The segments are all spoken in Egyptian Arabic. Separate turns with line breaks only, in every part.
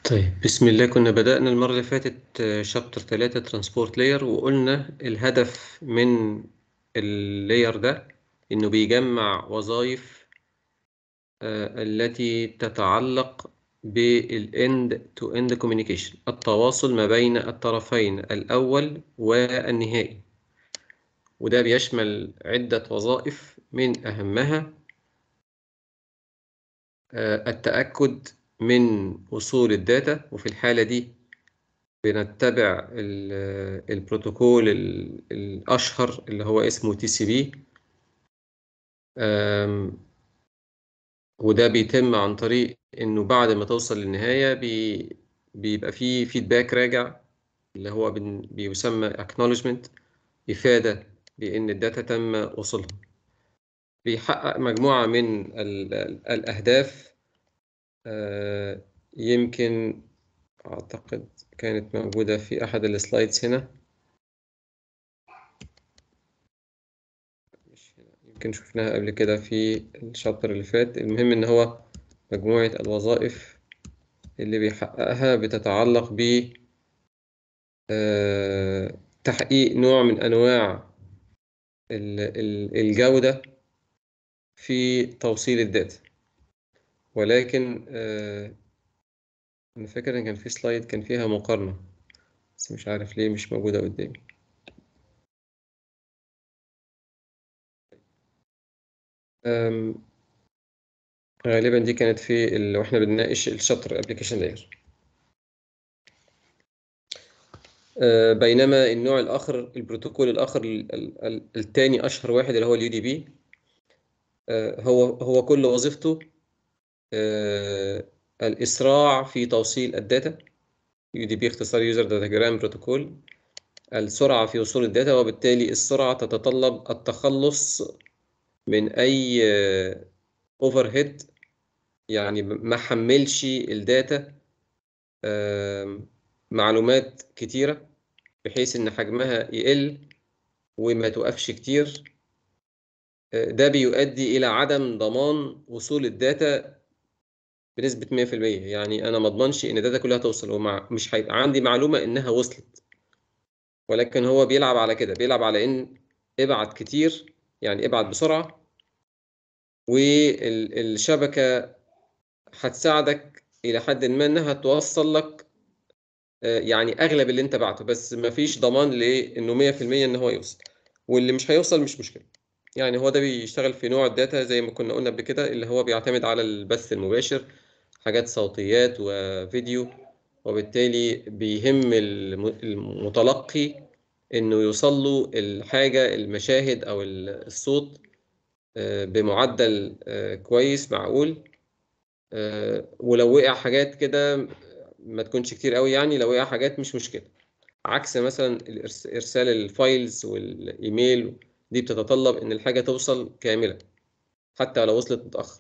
طيب بسم الله كنا بدأنا المرة اللي فاتت شابتر 3 ترانسبورت لاير وقلنا الهدف من اللاير ده إنه بيجمع وظائف التي تتعلق بالاند تو اند كوميونيكيشن التواصل ما بين الطرفين الأول والنهائي وده بيشمل عدة وظائف من أهمها التأكد من وصول الداتا وفي الحالة دي بنتبع البروتوكول الأشهر اللي هو اسمه تي سي بي وده بيتم عن طريق إنه بعد ما توصل للنهاية بي بيبقى فيه فيدباك راجع اللي هو بيسمى acknowledgement إفادة بإن الداتا تم وصولها بيحقق مجموعة من الأهداف يمكن أعتقد كانت موجودة في أحد السلايدز هنا يمكن شفناها قبل كده في الشابتر اللي فات المهم إن هو مجموعة الوظائف اللي بيحققها بتتعلق ب تحقيق نوع من أنواع الجودة في توصيل الداتا ولكن آه أنا فاكر إن كان في سلايد كان فيها مقارنة بس مش عارف ليه مش موجودة قدامي غالبا دي كانت في ال... واحنا بنناقش الشطر ابلكيشن لاير آه بينما النوع الاخر البروتوكول الاخر الثاني اشهر واحد اللي هو اليو دي بي آه هو هو كل وظيفته آه الإسراع في توصيل الداتا UDP اختصار User Datagram Protocol السرعة في وصول الداتا وبالتالي السرعة تتطلب التخلص من أي اوفر هيد يعني ما حملش الداتا معلومات كتيرة بحيث إن حجمها يقل وما توقفش كتير ده بيؤدي إلى عدم ضمان وصول الداتا بنسبة 100% يعني أنا ما أضمنش إن الداتا كلها توصل ومع مش هيبقى عندي معلومة إنها وصلت ولكن هو بيلعب على كده بيلعب على إن ابعت كتير يعني ابعت بسرعة والشبكة هتساعدك إلى حد ما إنها توصل لك يعني أغلب اللي أنت بعته بس ما فيش ضمان لإنه 100% إن هو يوصل واللي مش هيوصل مش مشكلة يعني هو ده بيشتغل في نوع الداتا زي ما كنا قلنا قبل كده اللي هو بيعتمد على البث المباشر حاجات صوتيات وفيديو وبالتالي بيهم المتلقي انه يوصل له الحاجه المشاهد او الصوت بمعدل كويس معقول ولو وقع حاجات كده ما تكونش كتير قوي يعني لو وقع حاجات مش مشكله عكس مثلا ارسال الفايلز والايميل دي بتتطلب ان الحاجه توصل كامله حتى لو وصلت متاخر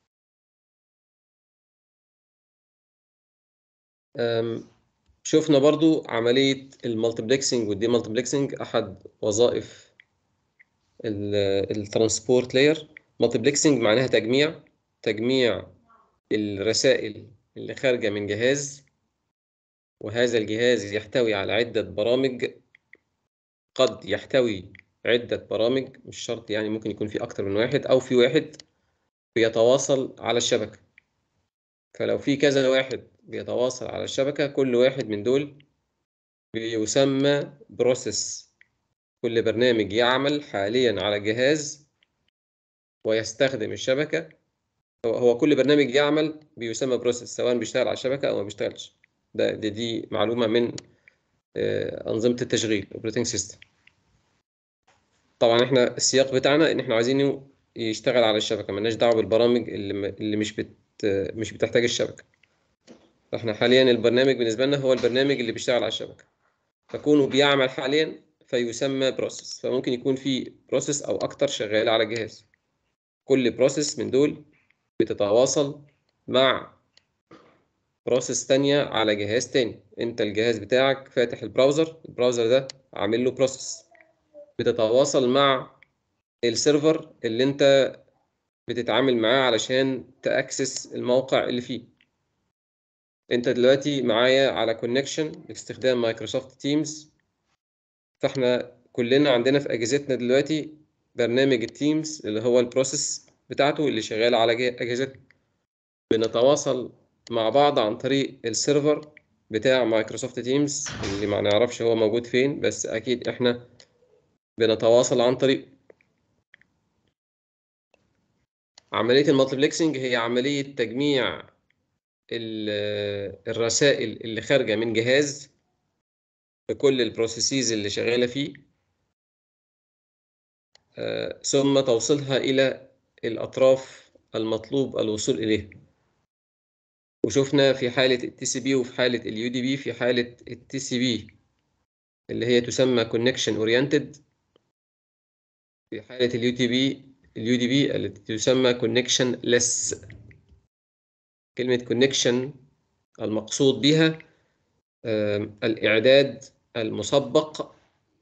شفنا برضو عملية المالتيبلكسنج والدي مالتيبلكسنج أحد وظائف الترانسبورت لاير مالتيبلكسنج معناها تجميع تجميع الرسائل اللي خارجة من جهاز وهذا الجهاز يحتوي على عدة برامج قد يحتوي عدة برامج مش شرط يعني ممكن يكون في أكتر من واحد أو في واحد بيتواصل على الشبكة فلو في كذا واحد بيتواصل على الشبكة كل واحد من دول بيسمى بروسيس كل برنامج يعمل حاليا على جهاز ويستخدم الشبكة هو كل برنامج يعمل بيسمى بروسيس سواء بيشتغل على الشبكة أو ما بيشتغلش ده دي, دي معلومة من أنظمة التشغيل اوبريتنج سيستم طبعا احنا السياق بتاعنا ان احنا عايزينه يشتغل على الشبكة ملناش دعوة بالبرامج اللي, اللي مش بت مش بتحتاج الشبكة فاحنا حاليا البرنامج بالنسبة لنا هو البرنامج اللي بيشتغل على الشبكة فكونه بيعمل حاليا فيسمى بروسيس فممكن يكون في بروسيس او اكتر شغال على جهاز كل بروسيس من دول بتتواصل مع بروسيس تانية على جهاز تاني انت الجهاز بتاعك فاتح البراوزر البراوزر ده عامل له بروسيس بتتواصل مع السيرفر اللي انت بتتعامل معاه علشان تأكسس الموقع اللي فيه انت دلوقتي معايا على كونكشن باستخدام مايكروسوفت تيمز فاحنا كلنا عندنا في اجهزتنا دلوقتي برنامج التيمز اللي هو البروسيس بتاعته اللي شغال على جه- اجهزتنا بنتواصل مع بعض عن طريق السيرفر بتاع مايكروسوفت تيمز اللي ما نعرفش هو موجود فين بس اكيد احنا بنتواصل عن طريق عملية المالتيبلكسنج هي عملية تجميع ال- الرسائل اللي خارجة من جهاز بكل البروسيسز اللي شغالة فيه آه، ثم توصيلها إلى الأطراف المطلوب الوصول إليها وشفنا في حالة التي سي بي وفي حالة اليو دي بي في حالة التي سي بي اللي هي تسمى connection oriented في حالة اليو تي بي اليو دي بي التي تسمى connection less كلمة connection المقصود بها آم، الإعداد المسبق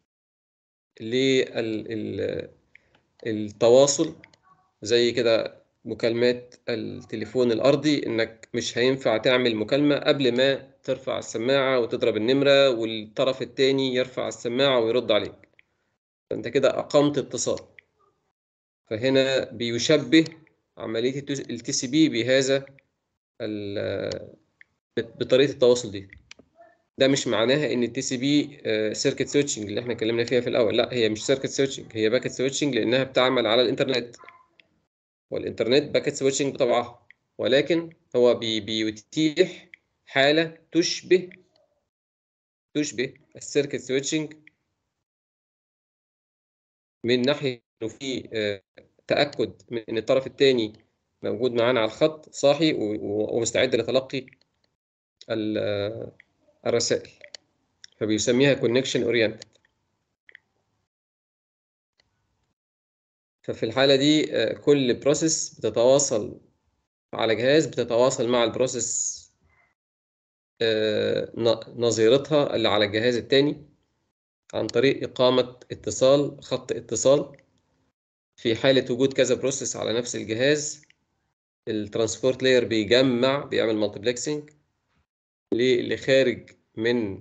للتواصل زي كده مكالمات التليفون الأرضي إنك مش هينفع تعمل مكالمة قبل ما ترفع السماعة وتضرب النمرة والطرف التاني يرفع السماعة ويرد عليك فأنت كده أقمت اتصال فهنا بيشبه عملية التي سي بي بهذا ال- بطريقة التواصل دي ده مش معناها ان التي سي بي سيركت سويتشنج اللي احنا اتكلمنا فيها في الاول لا هي مش سيركت سويتشنج هي باكت سويتشنج لانها بتعمل على الانترنت والانترنت باكت سويتشنج بطبعها ولكن هو بي بيتيح حالة تشبه تشبه السيركت سويتشنج من ناحية انه في آه، تأكد من ان الطرف الثاني موجود معانا على الخط صاحي و- و- ومستعد لتلقي ال- آه، الرسائل فبيسميها connection oriented ففي الحالة دي آه، كل بروسيس بتتواصل على جهاز بتتواصل مع البروسيس آه، ن- نظيرتها اللي على الجهاز التاني عن طريق إقامة اتصال خط اتصال في حالة وجود كذا بروسيس على نفس الجهاز الترانسبورت لاير بيجمع بيعمل مالتيبلكسنج للي خارج من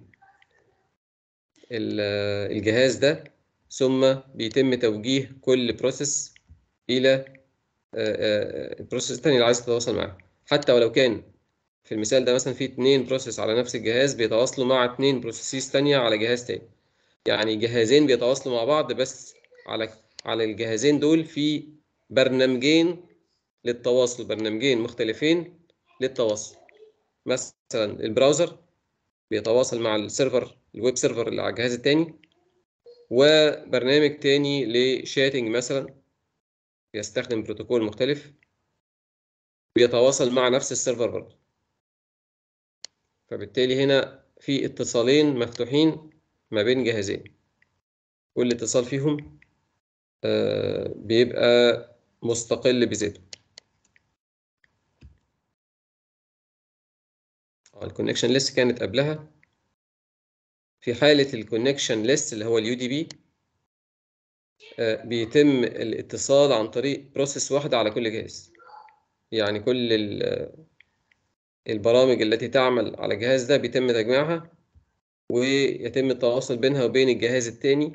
ال- الجهاز ده ثم بيتم توجيه كل بروسيس إلى آه، آه، البروسيس التاني اللي عايز تتواصل معاه حتى ولو كان في المثال ده مثلا في اتنين بروسيس على نفس الجهاز بيتواصلوا مع اتنين بروسيسز تانية على جهاز تاني يعني جهازين بيتواصلوا مع بعض بس على على الجهازين دول في برنامجين للتواصل برنامجين مختلفين للتواصل مثلا البراوزر بيتواصل مع السيرفر الويب سيرفر اللي على الجهاز التاني وبرنامج تاني لشاتنج مثلا بيستخدم بروتوكول مختلف بيتواصل مع نفس السيرفر برضه فبالتالي هنا في اتصالين مفتوحين ما بين جهازين كل اتصال فيهم آه، بيبقى مستقل بذاته الكونكشن ليست كانت قبلها في حالة الكونكشن ليست اللي هو اليو دي بي بيتم الاتصال عن طريق بروسيس واحدة على كل جهاز يعني كل ال- البرامج التي تعمل على الجهاز ده بيتم تجميعها ويتم التواصل بينها وبين الجهاز التاني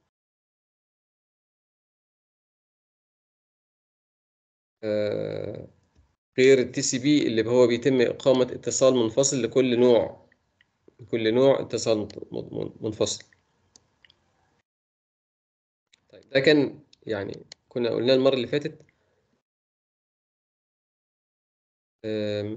آه، غير التي سي بي اللي هو بيتم إقامة اتصال منفصل لكل نوع لكل نوع اتصال مت- من- منفصل طيب ده كان يعني كنا قلنا المرة اللي فاتت آم،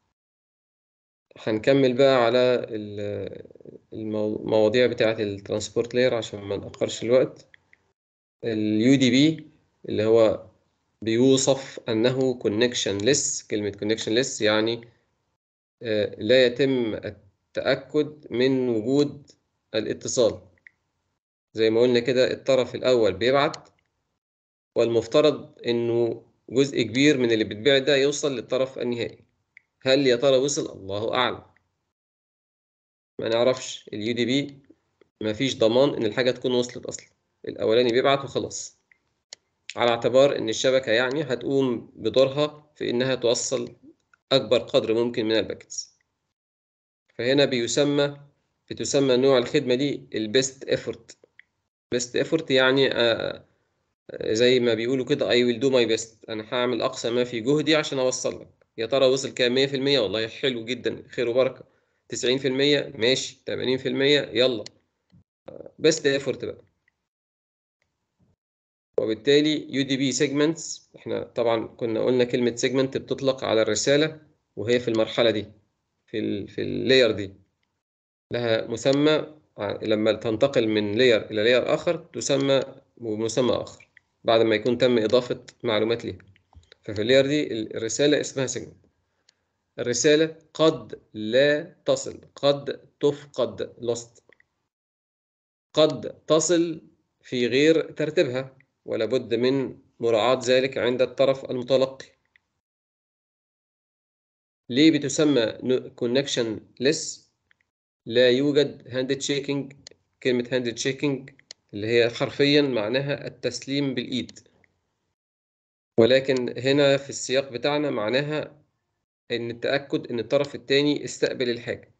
هنكمل بقى على ال- المو- المواضيع بتاعة الترانسبورت لاير عشان ما نأخرش الوقت اليو دي بي اللي هو بيوصف أنه connectionless كلمة connectionless يعني آه، لا يتم التأكد من وجود الاتصال زي ما قلنا كده الطرف الأول بيبعت والمفترض إنه جزء كبير من اللي بيتبعت ده يوصل للطرف النهائي هل يا ترى وصل الله أعلم ما نعرفش اليو دي بي مفيش ضمان إن الحاجة تكون وصلت أصلا الأولاني بيبعت وخلاص على اعتبار إن الشبكة يعني هتقوم بدورها في إنها توصل أكبر قدر ممكن من الباكتس فهنا بيسمى بتسمى نوع الخدمة دي البيست ايفورت بيست ايفورت يعني آه، آه، زي ما بيقولوا كده I will do my best أنا هعمل أقصى ما في جهدي عشان أوصل لك يا ترى وصل كام 100% والله حلو جدا خير وبركة 90% ماشي 80% يلا بيست ايفورت بقى وبالتالي يو دي بي سيجمنتس احنا طبعا كنا قلنا كلمة سيجمنت بتطلق على الرسالة وهي في المرحلة دي في ال في اللاير دي لها مسمى ع- لما تنتقل من لاير إلى لاير آخر تسمى بمسمى آخر بعد ما يكون تم إضافة معلومات ليها ففي اللاير دي ال- الرسالة اسمها سيجمنت الرسالة قد لا تصل قد تفقد lost قد تصل في غير ترتيبها ولا بد من مراعاة ذلك عند الطرف المتلقي ليه بتسمى connection less لا يوجد هاند تشيكينج كلمة هاند تشيكينج اللي هي حرفيا معناها التسليم بالإيد ولكن هنا في السياق بتاعنا معناها إن التأكد إن الطرف التاني استقبل الحاجة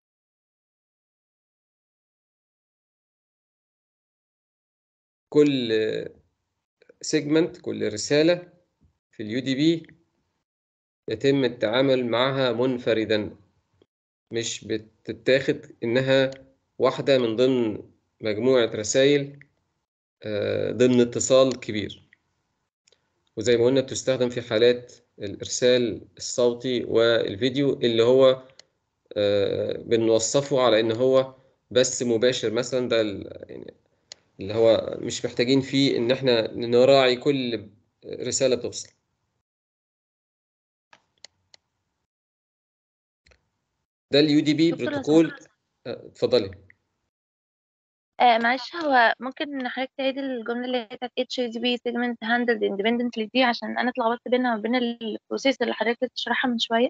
كل سيجمنت كل رسالة في اليو دي بي يتم التعامل معها منفردا مش بتتاخد إنها واحدة من ضمن مجموعة رسائل آه، ضمن اتصال كبير وزي ما قلنا بتستخدم في حالات الإرسال الصوتي والفيديو اللي هو آه، بنوصفه على إن هو بث مباشر مثلا ده ال- يعني اللي هو مش محتاجين فيه إن إحنا نراعي كل رسالة بتوصل ده اليو دي بي
دكتور لو
بروتوكول
سمحت
آه، اتفضلي
آه معلش هو ممكن حضرتك تعيد الجملة اللي هي بتاعت HTTP segment handled independently دي عشان أنا اتلخبطت بينها وبين البروسيس اللي حضرتك بتشرحها من شوية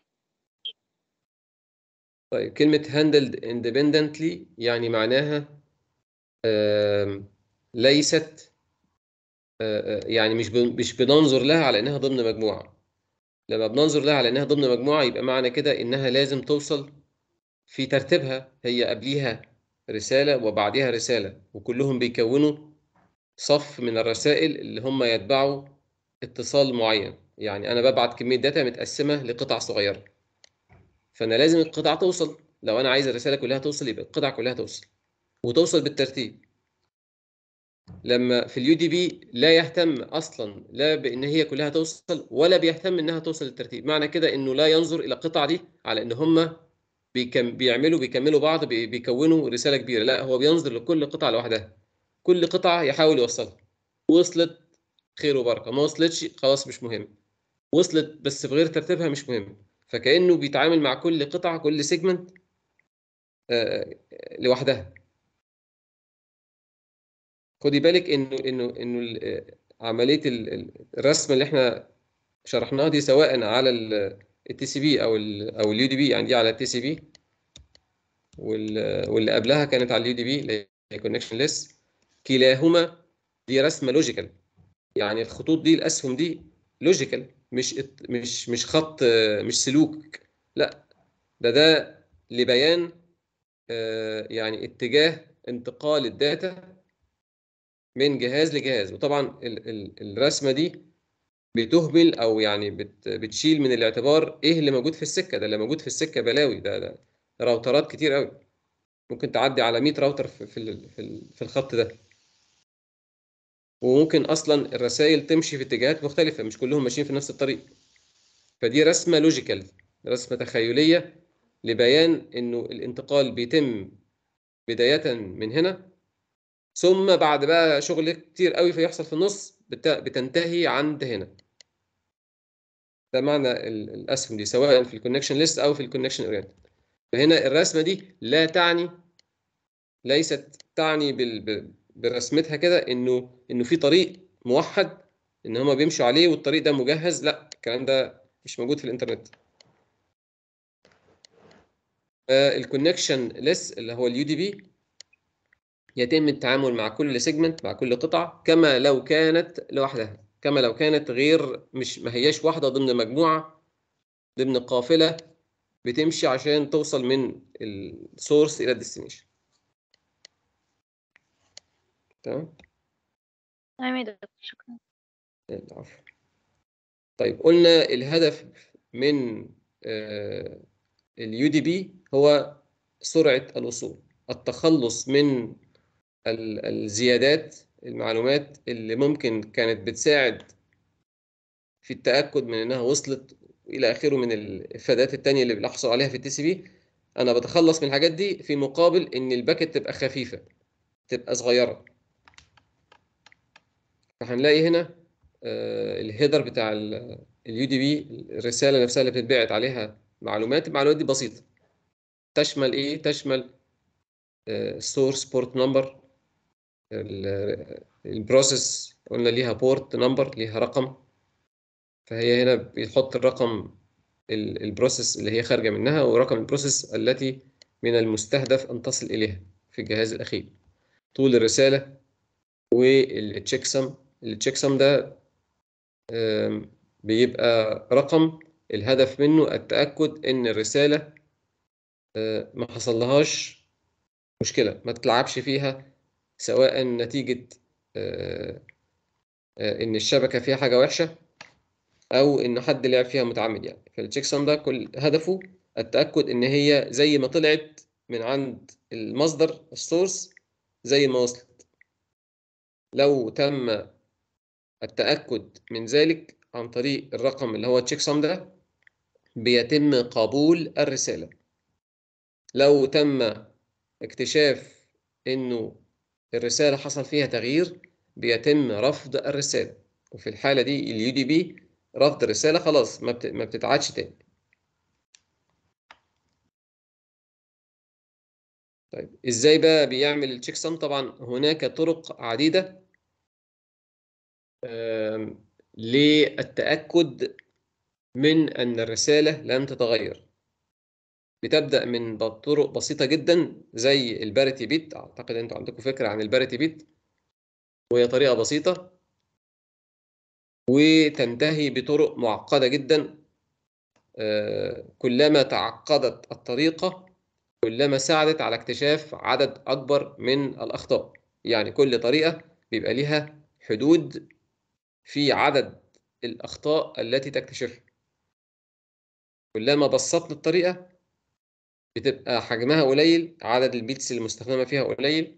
طيب كلمة handled independently يعني معناها آم، ليست آه، آه، يعني مش بن- مش بننظر لها على إنها ضمن مجموعة لما بننظر لها على إنها ضمن مجموعة يبقى معنى كده إنها لازم توصل في ترتيبها هي قبليها رسالة وبعديها رسالة وكلهم بيكونوا صف من الرسائل اللي هم يتبعوا اتصال معين يعني أنا ببعت كمية داتا متقسمة لقطع صغيرة فأنا لازم القطع توصل لو أنا عايز الرسالة كلها توصل يبقى القطع كلها توصل وتوصل بالترتيب لما في اليو دي بي لا يهتم اصلا لا بان هي كلها توصل ولا بيهتم انها توصل للترتيب معنى كده انه لا ينظر الى القطع دي على ان هم بيكم بيعملوا بيكملوا بعض بي- بيكونوا رساله كبيره لا هو بينظر لكل قطعه لوحدها كل قطعه يحاول يوصلها وصلت خير وبركه ما وصلتش خلاص مش مهم وصلت بس في غير ترتيبها مش مهم فكانه بيتعامل مع كل قطعه كل سيجمنت لوحدها خدي بالك انه انه انه ال- عمليه ال- ال- الرسم اللي احنا شرحناها دي سواء على التي سي بي او ال او اليو دي بي يعني دي على التي سي بي واللي قبلها كانت على اليو دي بي اللي هي كونكشن ليس كلاهما دي رسمه لوجيكال يعني الخطوط دي الاسهم دي لوجيكال مش ات- مش مش خط آه، مش سلوك لا ده ده لبيان آه، يعني اتجاه انتقال الداتا من جهاز لجهاز وطبعا ال ال الرسمه دي بتهمل او يعني بت بتشيل من الاعتبار ايه اللي موجود في السكه ده اللي موجود في السكه بلاوي ده, ده راوترات كتير قوي ممكن تعدي على 100 راوتر في في ال- في, ال- في الخط ده وممكن اصلا الرسائل تمشي في اتجاهات مختلفه مش كلهم ماشيين في نفس الطريق فدي رسمه لوجيكال رسمه تخيليه لبيان انه الانتقال بيتم بدايه من هنا ثم بعد بقى شغل كتير قوي فيحصل في النص بت- بتنتهي عند هنا ده معنى ال- الاسهم دي سواء في الكونكشن ليست او في الكونكشن اورينتد فهنا الرسمه دي لا تعني ليست تعني بال- ب- برسمتها كده انه انه في طريق موحد ان هما بيمشوا عليه والطريق ده مجهز لا الكلام ده مش موجود في الانترنت الكونكشن ليس اللي هو اليو دي بي يتم التعامل مع كل سيجمنت مع كل قطعة كما لو كانت لوحدها كما لو كانت غير مش ما هياش واحدة ضمن مجموعة ضمن قافلة بتمشي عشان توصل من السورس الى الديستنيشن تمام
تمام يا دكتور شكرا
العفو طيب قلنا الهدف من اليو دي بي هو سرعة الوصول التخلص من ال- الزيادات المعلومات اللي ممكن كانت بتساعد في التأكد من إنها وصلت إلى آخره من الإفادات التانية اللي بنحصل عليها في التي سي بي أنا بتخلص من الحاجات دي في مقابل إن الباكت تبقى خفيفة تبقى صغيرة فهنلاقي هنا آه، الهيدر بتاع اليو دي بي الرسالة نفسها اللي بتتبعت عليها معلومات المعلومات دي بسيطة تشمل إيه؟ تشمل السورس بورت نمبر البروسيس قلنا ليها بورت نمبر ليها رقم فهي هنا بيحط الرقم البروسيس اللي هي خارجة منها ورقم البروسيس التي من المستهدف أن تصل إليها في الجهاز الأخير طول الرسالة والتشيك سم التشيك سم ده آم، بيبقى رقم الهدف منه التأكد إن الرسالة آه، ما حصلهاش مشكلة ما تلعبش فيها سواء نتيجة آه، آه، إن الشبكة فيها حاجة وحشة أو إن حد لعب فيها متعمد يعني فالتشيك سم ده كل هدفه التأكد إن هي زي ما طلعت من عند المصدر السورس زي ما وصلت لو تم التأكد من ذلك عن طريق الرقم اللي هو التشيك سم ده بيتم قبول الرسالة لو تم اكتشاف إنه الرسالة حصل فيها تغيير بيتم رفض الرسالة وفي الحالة دي اليو دي بي رفض الرسالة خلاص ما بت- ما بتتعادش تاني طيب ازاي بقى بيعمل التشيك سم طبعا هناك طرق عديدة آم، للتأكد من أن الرسالة لم تتغير بتبدأ من طرق بسيطة جدا زي الباريتي بيت أعتقد أنتوا عندكم فكرة عن الباريتي بيت وهي طريقة بسيطة وتنتهي بطرق معقدة جدا آه، كلما تعقدت الطريقة كلما ساعدت على اكتشاف عدد أكبر من الأخطاء يعني كل طريقة بيبقى لها حدود في عدد الأخطاء التي تكتشفها كلما بسطنا الطريقة بتبقى حجمها قليل عدد البيتس المستخدمة فيها قليل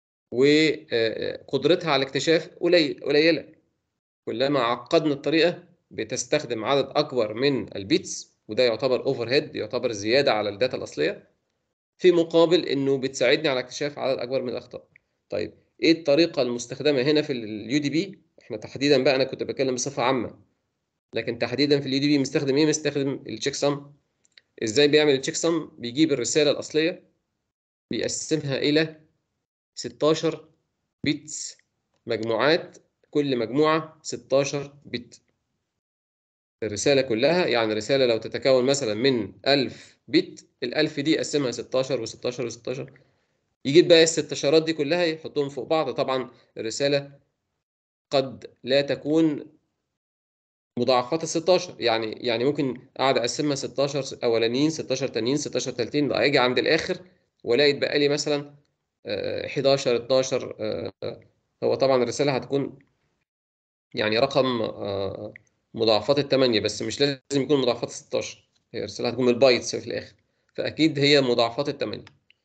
وقدرتها على الاكتشاف قليل قليلة كلما عقدنا الطريقة بتستخدم عدد أكبر من البيتس وده يعتبر اوفر هيد يعتبر زيادة على الداتا الأصلية في مقابل إنه بتساعدني على اكتشاف عدد أكبر من الأخطاء طيب إيه الطريقة المستخدمة هنا في اليو دي بي إحنا تحديدا بقى أنا كنت بتكلم بصفة عامة لكن تحديدا في اليو دي بي مستخدم إيه مستخدم التشيك سم إزاي بيعمل التشيك سم بيجيب الرسالة الأصلية بيقسمها إلى 16 بيتس مجموعات كل مجموعة 16 بت الرسالة كلها يعني الرسالة لو تتكون مثلا من 1000 بت الألف دي يقسمها 16 و16 و16 يجيب بقى الستاشرات دي كلها يحطهم فوق بعض طبعا الرسالة قد لا تكون مضاعفات ال 16 يعني يعني ممكن اقعد اقسمها 16 اولانيين 16 تانيين 16 تالتين اجي عند الاخر والاقي اتبقى لي مثلا آه، 11 12 آه، آه، هو طبعا الرسالة هتكون يعني رقم آه، مضاعفات الثمانية بس مش لازم يكون مضاعفات ال 16 هي الرسالة هتكون بالبايتس في الآخر فأكيد هي مضاعفات الثمانية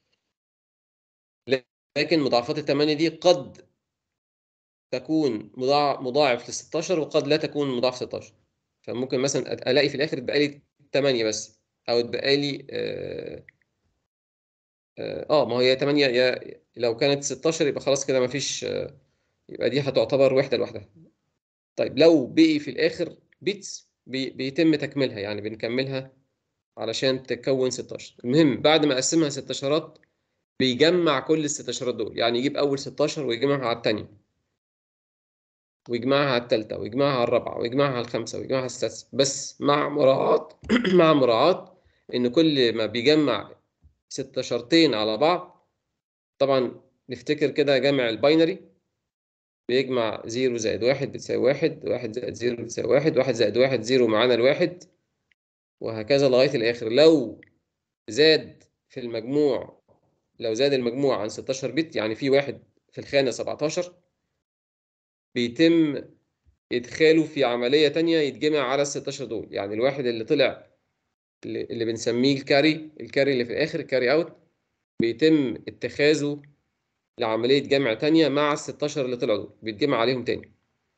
لكن مضاعفات الثمانية دي قد تكون مضاع- مضاعف لل 16 وقد لا تكون مضاعف 16 فممكن مثلا أت- ألاقي في الآخر اتبقى لي 8 بس أو اتبقى لي آه آه آه، ما هي 8 يا لو كانت 16 يبقى خلاص كده مفيش آه، يبقى دي هتعتبر وحدة لوحدها طيب لو بقي في الآخر بيتس بي بيتم تكميلها يعني بنكملها علشان تكون 16 المهم بعد ما أقسمها 16 بيجمع كل ال 16 دول يعني يجيب أول 16 ويجمعها على الثانية ويجمعها على الثالثة ويجمعها على الرابعة ويجمعها على الخامسة ويجمعها على السادسة بس مع مراعاة مع مراعاة إن كل ما بيجمع 16 على بعض طبعا نفتكر كده جمع الباينري بيجمع 0 زائد 1 بتساوي 1 1 زائد 0 بتساوي 1 1 زائد 1 0 معانا الواحد وهكذا لغاية الآخر لو زاد في المجموع لو زاد المجموع عن 16 بت يعني في واحد في الخانة 17 بيتم إدخاله في عملية تانية يتجمع على ال 16 دول يعني الواحد اللي طلع اللي اللي بنسميه الكاري الكاري اللي في الآخر الكاري أوت بيتم اتخاذه لعملية جمع تانية مع ال 16 اللي طلعوا دول بيتجمع عليهم تاني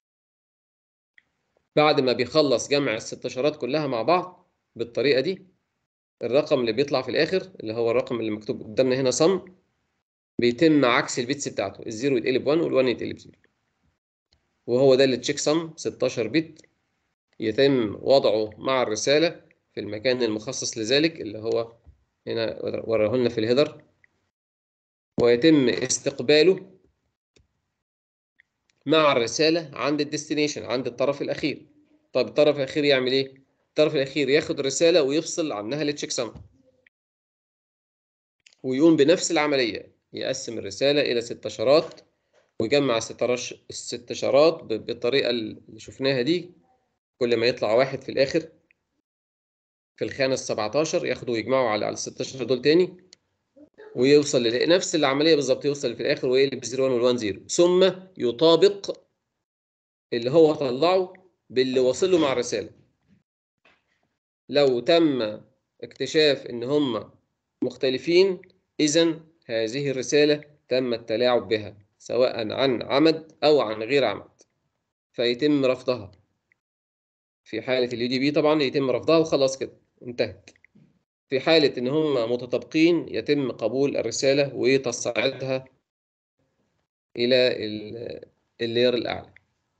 بعد ما بيخلص جمع الستاشرات كلها مع بعض بالطريقة دي الرقم اللي بيطلع في الآخر اللي هو الرقم اللي مكتوب قدامنا هنا صم بيتم عكس البيتس بتاعته الزيرو يتقلب 1 وال1 يتقلب 0 وهو ده اللي تشيك صم 16 بت يتم وضعه مع الرسالة في المكان المخصص لذلك اللي هو هنا وراه لنا في الهيدر ويتم استقباله مع الرسالة عند الديستنيشن عند الطرف الأخير طب الطرف الأخير يعمل إيه؟ الطرف الأخير ياخد الرسالة ويفصل عنها للتشيك سم ويقوم بنفس العملية يقسم الرسالة إلى ستاشرات ويجمع السترش- الستاشرات ب- بالطريقة اللي شفناها دي كل ما يطلع واحد في الآخر في الخانة السبعتاشر ياخده ويجمعه على على الستاشر دول تاني ويوصل ل- نفس العملية بالظبط يوصل في الآخر ويقلب 0 1 وال 1 0 ثم يطابق اللي هو طلعه باللي واصل له مع الرسالة لو تم اكتشاف إن هم مختلفين إذا هذه الرسالة تم التلاعب بها سواء عن عمد أو عن غير عمد فيتم رفضها في حالة اليو دي بي طبعا يتم رفضها وخلاص كده انتهت في حالة إن هم متطابقين يتم قبول الرسالة وتصعيدها إلى ال- اللير الأعلى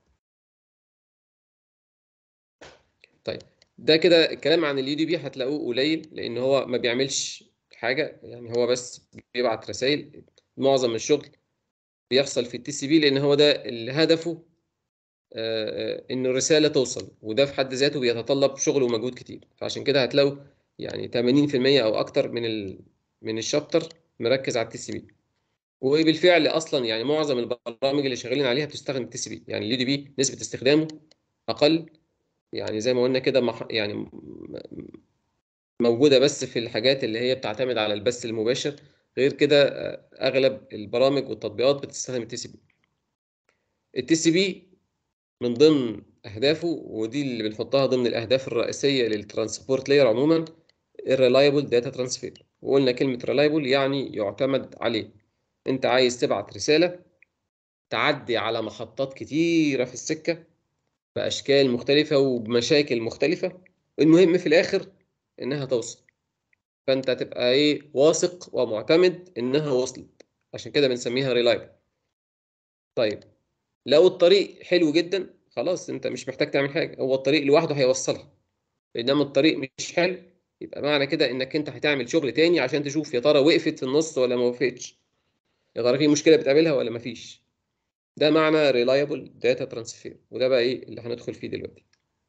طيب ده كده الكلام عن اليو دي بي هتلاقوه قليل لأن هو ما بيعملش حاجة يعني هو بس بيبعت رسائل معظم الشغل بيحصل في التي سي بي لأن هو ده اللي هدفه آه، آه، إن الرسالة توصل وده في حد ذاته بيتطلب شغل ومجهود كتير فعشان كده هتلاقوا يعني 80% أو أكتر من ال من الشابتر مركز على التي سي بي وبالفعل اصلا يعني معظم البرامج اللي شغالين عليها بتستخدم التي سي بي يعني اليو دي بي نسبه استخدامه اقل يعني زي ما قلنا كده مح- يعني م- موجوده بس في الحاجات اللي هي بتعتمد على البث المباشر غير كده آه، اغلب البرامج والتطبيقات بتستخدم التي سي بي التي سي بي من ضمن اهدافه ودي اللي بنحطها ضمن الاهداف الرئيسيه للترانسبورت لاير عموما الريلايبل داتا ترانسفير وقلنا كلمه ريلايبل يعني يعتمد عليه انت عايز تبعت رساله تعدي على محطات كتيره في السكه باشكال مختلفه وبمشاكل مختلفه المهم في الاخر انها توصل فانت تبقى ايه واثق ومعتمد انها وصلت عشان كده بنسميها ريلايبل طيب لو الطريق حلو جدا خلاص انت مش محتاج تعمل حاجه هو الطريق لوحده هيوصلها بينما الطريق مش حلو يبقى معنى كده انك انت هتعمل شغل تاني عشان تشوف يا ترى وقفت في النص ولا ما وقفتش يا ترى في مشكله بتقابلها ولا ما فيش ده معنى reliable data transfer وده بقى ايه اللي هندخل فيه دلوقتي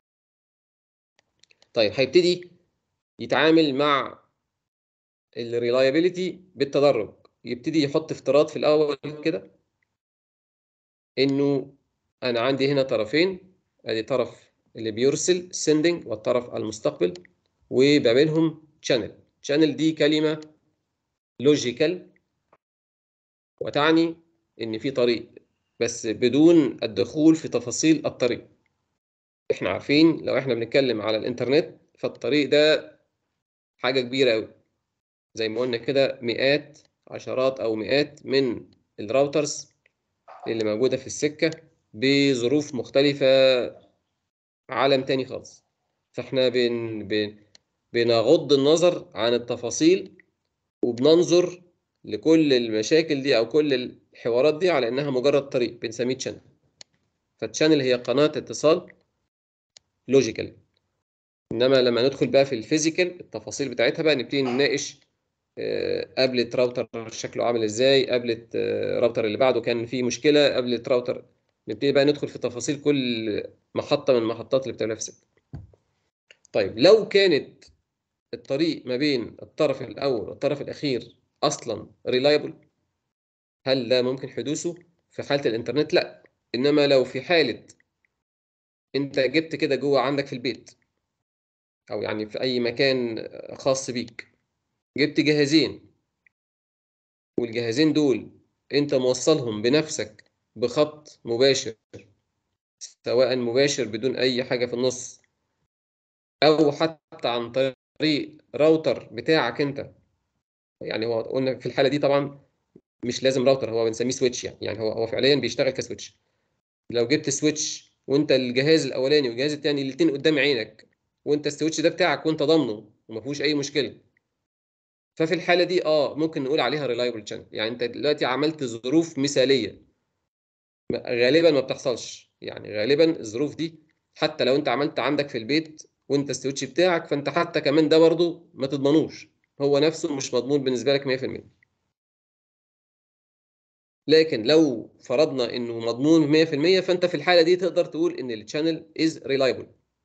طيب هيبتدي يتعامل مع الريلايبيليتي بالتدرج يبتدي يحط افتراض في الاول كده انه انا عندي هنا طرفين ادي طرف اللي بيرسل sending والطرف المستقبل وما بينهم channel channel دي كلمة لوجيكال وتعني ان في طريق بس بدون الدخول في تفاصيل الطريق احنا عارفين لو احنا بنتكلم على الانترنت فالطريق ده حاجة كبيرة قوي زي ما قلنا كده مئات عشرات او مئات من الراوترز اللي موجودة في السكة بظروف مختلفة عالم تاني خالص فاحنا بن بن بنغض النظر عن التفاصيل وبننظر لكل المشاكل دي او كل الحوارات دي على انها مجرد طريق بنسميه تشانل فالتشانل هي قناة اتصال لوجيكال انما لما ندخل بقى في الفيزيكال التفاصيل بتاعتها بقى نبتدي نناقش آه، قابلة راوتر شكله عامل ازاي قابلة آه، راوتر اللي بعده كان فيه مشكلة قابلة راوتر نبتدي بقى ندخل في تفاصيل كل محطة من المحطات اللي بتعملها في السكة طيب لو كانت الطريق ما بين الطرف الأول والطرف الأخير أصلا ريلايبل هل ده ممكن حدوثه في حالة الإنترنت؟ لا إنما لو في حالة أنت جبت كده جوه عندك في البيت أو يعني في أي مكان خاص بيك جبت جهازين والجهازين دول انت موصلهم بنفسك بخط مباشر سواء مباشر بدون اي حاجه في النص او حتى عن طريق راوتر بتاعك انت يعني هو قلنا في الحاله دي طبعا مش لازم راوتر هو بنسميه سويتش يعني يعني هو هو فعليا بيشتغل كسويتش لو جبت سويتش وانت الجهاز الاولاني والجهاز الثاني الاثنين قدام عينك وانت السويتش ده بتاعك وانت ضامنه وما فيهوش اي مشكله ففي الحاله دي اه ممكن نقول عليها ريلايبل شانل يعني انت دلوقتي عملت ظروف مثاليه غالبا ما بتحصلش يعني غالبا الظروف دي حتى لو انت عملت عندك في البيت وانت السويتش بتاعك فانت حتى كمان ده برضه ما تضمنوش هو نفسه مش مضمون بالنسبه لك 100% لكن لو فرضنا انه مضمون 100% فانت في الحاله دي تقدر تقول ان الشانل از ريلايبل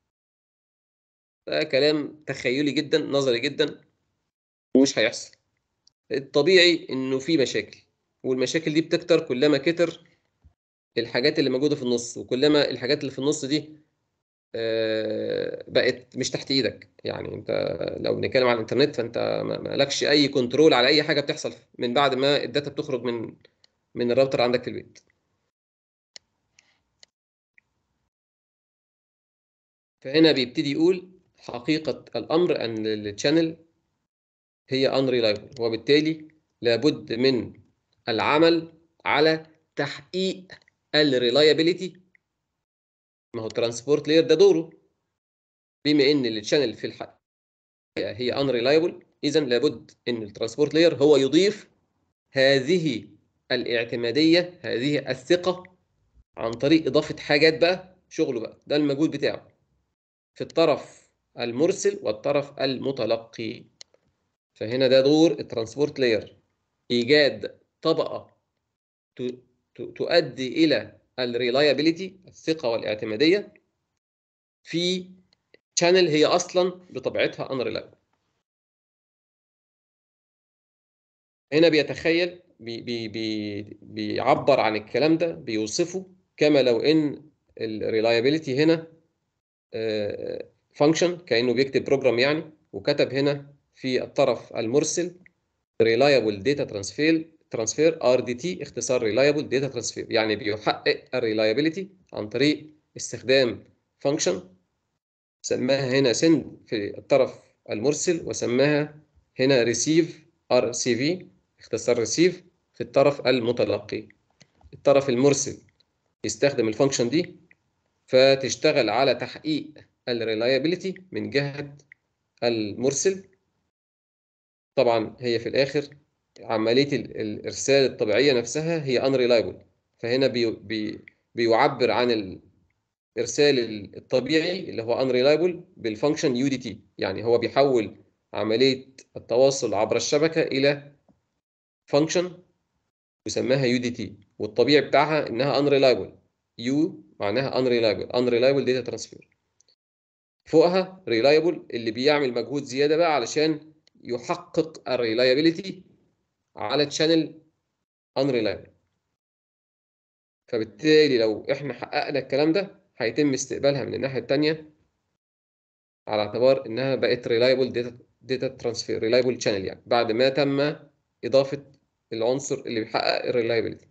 ده كلام تخيلي جدا نظري جدا ومش هيحصل الطبيعي انه في مشاكل والمشاكل دي بتكتر كلما كتر الحاجات اللي موجوده في النص وكلما الحاجات اللي في النص دي آه، بقت مش تحت ايدك يعني انت لو بنتكلم على الانترنت فانت ما ما لكش اي كنترول على اي حاجه بتحصل من بعد ما الداتا بتخرج من من الراوتر عندك في البيت فهنا بيبتدي يقول حقيقة الأمر أن الشانل هي unreliable وبالتالي لابد من العمل على تحقيق الريلايابيليتي ما هو ترانسبورت لاير ده دوره بما ان الشانل في الحقيقة هي unreliable إذا لابد ان الترانسبورت لاير هو يضيف هذه الاعتمادية هذه الثقة عن طريق إضافة حاجات بقى شغله بقى ده المجهود بتاعه في الطرف المرسل والطرف المتلقي فهنا ده دور الترانسبورت لاير ايجاد طبقه ت- ت- تؤدي الى الريلايابيليتي الثقه والاعتماديه في شانل هي اصلا بطبيعتها unreliable هنا بيتخيل بي بي بي بيعبر عن الكلام ده بيوصفه كما لو ان الريلايابيليتي هنا فانكشن كانه بيكتب بروجرام يعني وكتب هنا في الطرف المرسل reliable data transfer transfer RDT اختصار reliable data transfer يعني بيحقق الريلايابيليتي عن طريق استخدام فانكشن سماها هنا send في الطرف المرسل وسماها هنا receive RCV اختصار receive في الطرف المتلقي الطرف المرسل يستخدم الفانكشن دي فتشتغل على تحقيق الريلايابيليتي من جهة المرسل طبعا هي في الآخر عملية ال- الإرسال الطبيعية نفسها هي unreliable فهنا بي بي بيعبر عن الإرسال ال- الطبيعي اللي هو unreliable بالفانكشن UDT يعني هو بيحول عملية التواصل عبر الشبكة إلى فانكشن يسماها UDT والطبيعي بتاعها إنها unreliable U معناها unreliable unreliable data transfer فوقها reliable اللي بيعمل مجهود زيادة بقى علشان يحقق الريلايابيليتي على تشانل unreliable فبالتالي لو احنا حققنا الكلام ده هيتم استقبالها من الناحية التانية على اعتبار انها بقت reliable data data transfer reliable channel يعني بعد ما تم اضافة العنصر اللي بيحقق الريلايابيليتي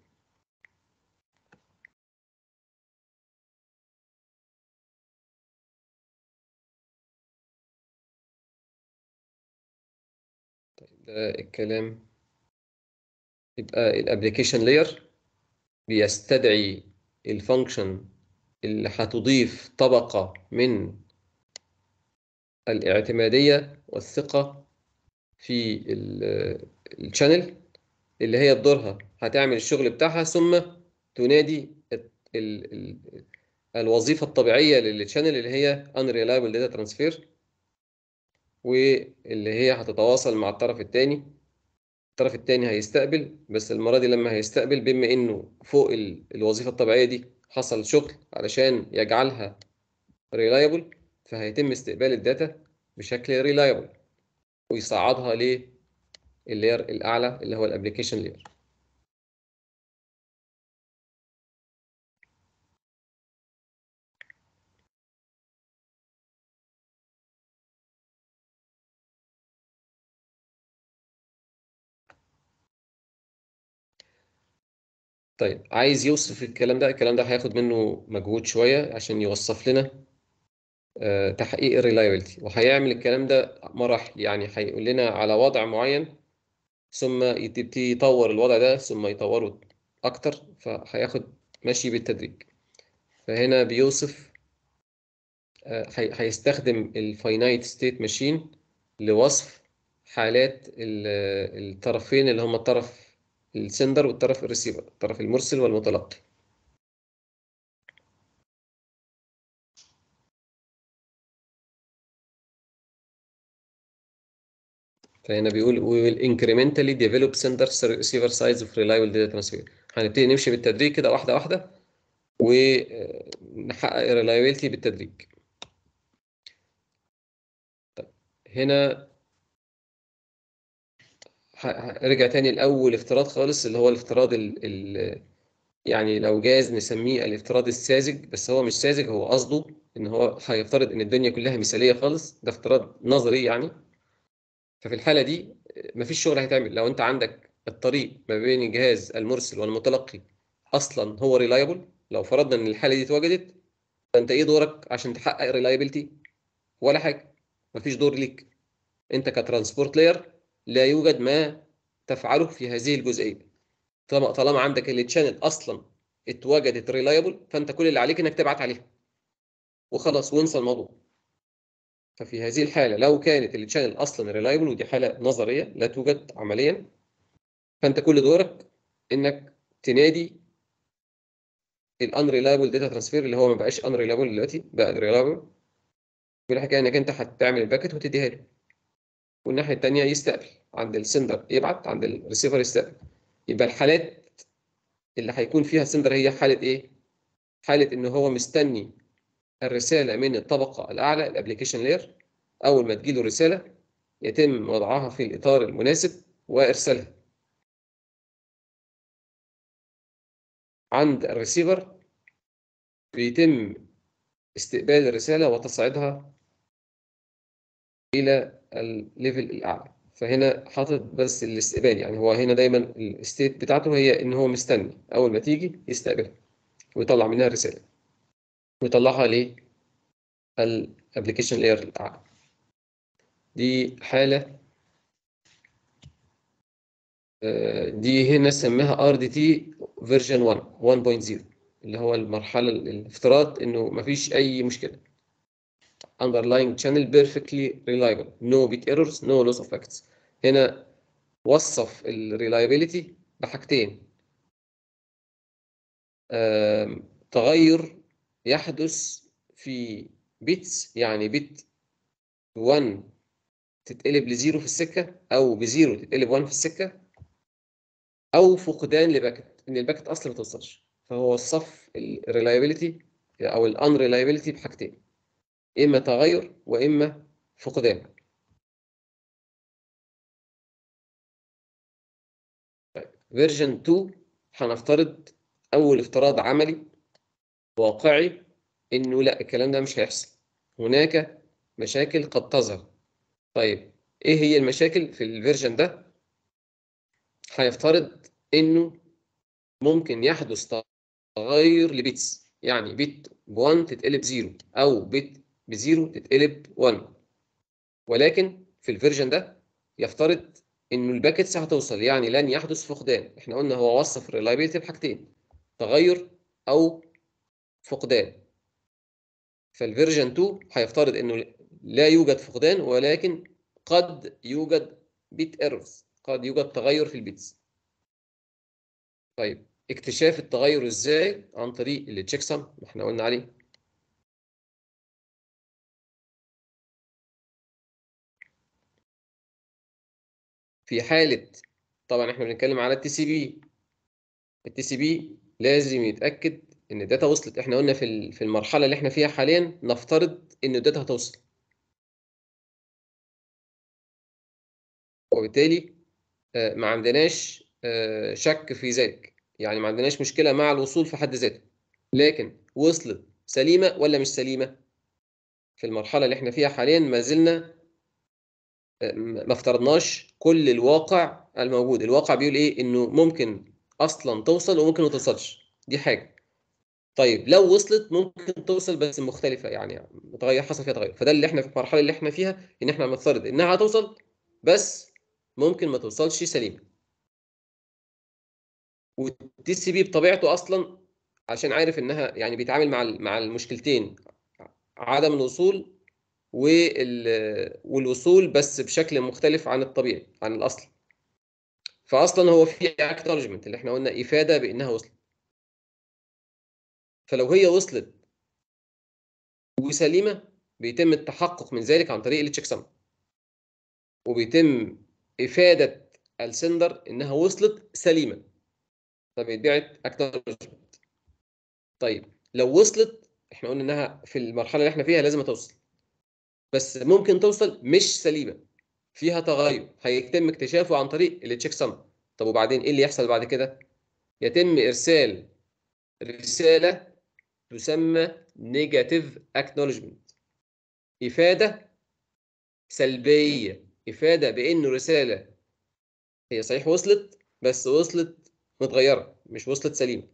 ده الكلام يبقى الابلكيشن لاير بيستدعي الفانكشن اللي هتضيف طبقة من الاعتمادية والثقة في الشانل اللي هي بدورها هتعمل الشغل بتاعها ثم تنادي ال ال الوظيفة الطبيعية للشانل اللي هي unreliable data transfer واللي هي هتتواصل مع الطرف الثاني الطرف الثاني هيستقبل بس المرة دي لما هيستقبل بما انه فوق ال- الوظيفة الطبيعية دي حصل شغل علشان يجعلها reliable فهيتم استقبال الداتا بشكل reliable ويصعدها لللاير الأعلى اللي هو الابلكيشن لاير طيب عايز يوصف الكلام ده الكلام ده هياخد منه مجهود شوية عشان يوصف لنا آه، تحقيق الريلايبيلتي وهيعمل الكلام ده مراحل يعني هيقول لنا على وضع معين ثم يبتدي يطور الوضع ده ثم يطوره أكتر فهياخد ماشي بالتدريج فهنا بيوصف آه، هي- هيستخدم الفاينايت ستيت ماشين لوصف حالات ال- الطرفين اللي هما الطرف السندر والطرف الريسيفر الطرف المرسل والمتلقي فهنا بيقول we will incrementally develop sender receiver sides of reliable data transfer هنبتدي نمشي بالتدريج كده واحدة واحدة ونحقق reliability بالتدريج طيب هنا ه- ه- رجع تاني الأول افتراض خالص اللي هو الافتراض ال ال يعني لو جاز نسميه الافتراض الساذج بس هو مش ساذج هو قصده ان هو هيفترض ان الدنيا كلها مثالية خالص ده افتراض نظري يعني ففي الحالة دي مفيش شغل هيتعمل لو انت عندك الطريق ما بين الجهاز المرسل والمتلقي اصلا هو ريلايبل لو فرضنا ان الحالة دي اتوجدت فانت ايه دورك عشان تحقق ريلايبلتي ولا حاجة مفيش دور ليك انت كترانسبورت لاير لا يوجد ما تفعله في هذه الجزئية طالما طالما عندك التشانل اصلا اتوجدت ريلايبل فانت كل اللي عليك انك تبعت عليها وخلاص وانسى الموضوع ففي هذه الحالة لو كانت التشانل اصلا ريلايبل ودي حالة نظرية لا توجد عمليا فانت كل دورك انك تنادي الانريلايبل داتا ترانسفير اللي هو ما بقاش انريلايبل دلوقتي بقى ريلايبل والحكايه انك انت هتعمل الباكت وتديها له والناحيه الثانيه يستقبل عند السندر يبعت عند الريسيفر يستقبل يبقى الحالات اللي هيكون فيها السندر هي حاله ايه؟ حاله ان هو مستني الرساله من الطبقه الاعلى الابلكيشن لاير اول ما تجيله رساله يتم وضعها في الاطار المناسب وارسالها عند الريسيفر بيتم استقبال الرسالة وتصعيدها إلى الليفل الأعلى فهنا حاطط بس الاستقبال يعني هو هنا دايما الستيت بتاعته هي إن هو مستني أول ما تيجي يستقبلها ويطلع منها الرسالة ويطلعها للأبلكيشن لاير الأعلى دي حالة آه، دي هنا سميها ار دي تي فيرجن 1 1.0 اللي هو المرحلة الافتراض إنه مفيش أي مشكلة underlying channel perfectly reliable no bit errors no loss of packets هنا وصف ال reliability بحاجتين آم، تغير يحدث في بيتس يعني بت 1 تتقلب لزيرو في السكة أو بزيرو تتقلب 1 في السكة أو فقدان لباكت إن الباكت أصلا ما توصلش فهو وصف ال reliability أو ال unreliability بحاجتين إما تغير وإما فقدان فيرجن 2 هنفترض أول افتراض عملي واقعي إنه لا الكلام ده مش هيحصل هناك مشاكل قد تظهر طيب إيه هي المشاكل في الفيرجن ده؟ هيفترض إنه ممكن يحدث تغير لبيتس يعني بت ب1 تتقلب 0 أو بت بزيرو تتقلب 1 ولكن في الفيرجن ده يفترض انه الباكتس هتوصل يعني لن يحدث فقدان احنا قلنا هو وصف الريلايبيلتي بحاجتين تغير او فقدان فالفيرجن 2 هيفترض انه لا يوجد فقدان ولكن قد يوجد بيت ايرورز قد يوجد تغير في البيتس طيب اكتشاف التغير ازاي عن طريق التشيك سم احنا قلنا عليه في حالة طبعا احنا بنتكلم على التي سي بي التي سي بي لازم يتأكد ان الداتا وصلت احنا قلنا في ال- في المرحلة اللي احنا فيها حاليا نفترض ان الداتا هتوصل وبالتالي آه، ما عندناش آه، شك في ذلك يعني ما عندناش مشكلة مع الوصول في حد ذاته لكن وصلت سليمة ولا مش سليمة في المرحلة اللي احنا فيها حاليا ما زلنا آه، ما افترضناش كل الواقع الموجود الواقع بيقول ايه انه ممكن اصلا توصل وممكن ما توصلش دي حاجه طيب لو وصلت ممكن توصل بس مختلفه يعني متغير حصل فيها تغير فده اللي احنا في المرحله اللي احنا فيها ان احنا بنفترض انها هتوصل بس ممكن ما توصلش سليمه والتي سي بي بطبيعته اصلا عشان عارف انها يعني بيتعامل مع ال- مع المشكلتين عدم الوصول وال- والوصول بس بشكل مختلف عن الطبيعي عن الاصل فاصلا هو في اكنولجمنت اللي احنا قلنا افاده بانها وصلت فلو هي وصلت وسليمه بيتم التحقق من ذلك عن طريق التشيك سم وبيتم افاده السندر انها وصلت سليمه فبيتبعت اكنولجمنت طيب لو وصلت احنا قلنا انها في المرحله اللي احنا فيها لازم توصل بس ممكن توصل مش سليمه فيها تغير هيتم اكتشافه عن طريق التشيك سم طب وبعدين ايه اللي يحصل بعد كده يتم ارسال رساله تسمى نيجاتيف اكنولجمنت افاده سلبيه افاده بانه رساله هي صحيح وصلت بس وصلت متغيره مش وصلت سليمه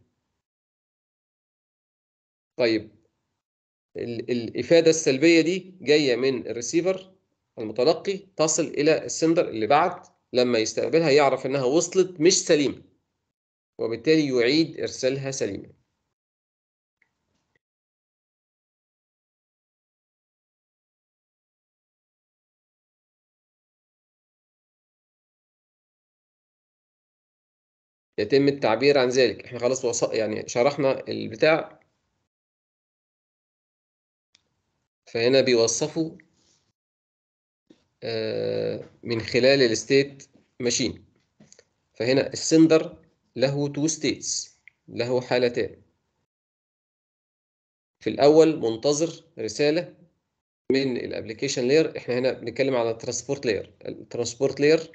طيب ال- الافاده السلبيه دي جايه من الريسيفر المتلقي تصل الى السندر اللي بعت لما يستقبلها يعرف انها وصلت مش سليمه وبالتالي يعيد ارسالها سليمه يتم التعبير عن ذلك احنا خلاص وص... يعني شرحنا البتاع فهنا بيوصفوا آه، من خلال الستيت ماشين فهنا السندر له تو ستيتس له حالتان في الاول منتظر رساله من الابلكيشن لاير احنا هنا بنتكلم على الترانسبورت لاير الترانسبورت لاير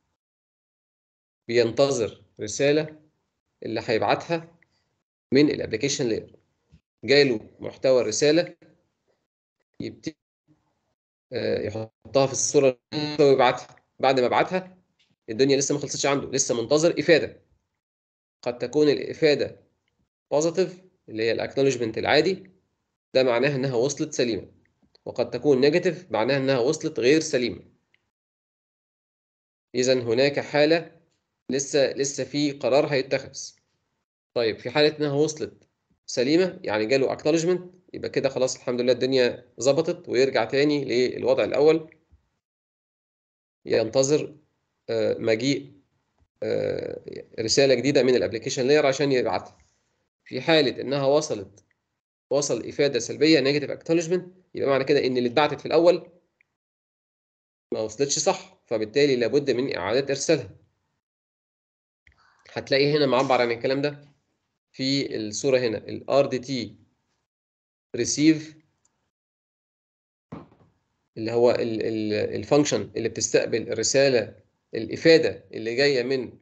بينتظر رساله اللي هيبعتها من الابلكيشن لاير جاله محتوى الرساله يبتدي آه، يحطها في الصوره ويبعتها بعد ما بعتها الدنيا لسه ما خلصتش عنده لسه منتظر افاده قد تكون الافاده بوزيتيف اللي هي الاكنولجمنت العادي ده معناها انها وصلت سليمه وقد تكون نيجاتيف معناها انها وصلت غير سليمه اذا هناك حاله لسه لسه في قرار هيتخذ طيب في حاله انها وصلت سليمه يعني جاله اكنولجمنت يبقى كده خلاص الحمد لله الدنيا ظبطت ويرجع تاني للوضع الاول ينتظر آه، مجيء آه، رساله جديده من الابلكيشن لاير عشان يبعتها في حاله انها وصلت وصل افاده سلبيه نيجاتيف اكنولجمنت يبقى معنى كده ان اللي اتبعتت في الاول ما وصلتش صح فبالتالي لابد من اعاده ارسالها هتلاقي هنا معبر عن الكلام ده في الصوره هنا الار دي تي ريسيف اللي هو الفانكشن اللي بتستقبل الرساله الافاده اللي جايه من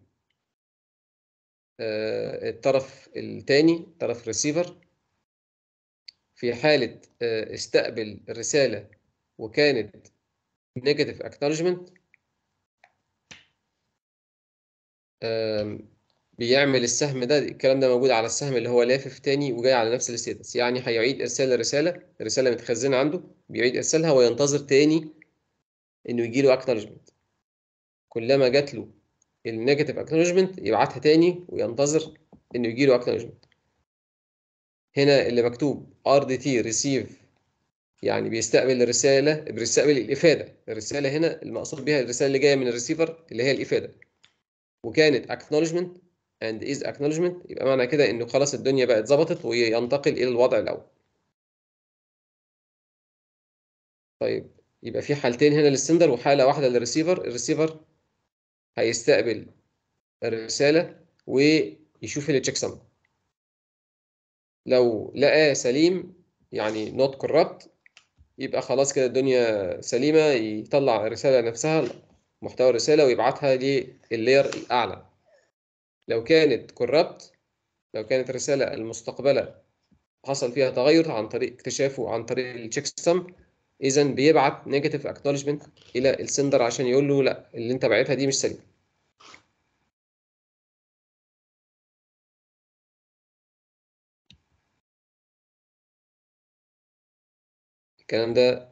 آه، الطرف الثاني طرف الريسيفر في حالة آه، استقبل الرسالة وكانت negative acknowledgement آم، بيعمل السهم ده الكلام ده موجود على السهم اللي هو لافف تاني وجاي على نفس الستاتس يعني هيعيد ارسال الرسالة الرسالة متخزنة عنده بيعيد ارسالها وينتظر تاني انه يجي له acknowledgement كلما جات له النيجاتيف acknowledgement يبعتها تاني وينتظر انه يجي له acknowledgement هنا اللي مكتوب RDT receive يعني بيستقبل الرسالة بيستقبل الإفادة الرسالة هنا المقصود بها الرسالة اللي جاية من الريسيفر اللي هي الإفادة وكانت acknowledgement and is acknowledgement يبقى معنى كده إنه خلاص الدنيا بقت ظبطت وينتقل إلى الوضع الأول طيب يبقى في حالتين هنا للسندر وحالة واحدة للريسيفر الريسيفر هيستقبل الرسالة ويشوف التشيك سم لو لقاه سليم يعني نوت كورابت يبقى خلاص كده الدنيا سليمة يطلع الرسالة نفسها محتوى الرسالة ويبعتها لللاير الأعلى لو كانت كورابت لو كانت الرسالة المستقبلة حصل فيها تغير عن طريق اكتشافه عن طريق التشيك سم إذا بيبعت نيجاتيف اكنولجمنت إلى السندر عشان يقول له لا اللي أنت بعتها دي مش سليمة الكلام ده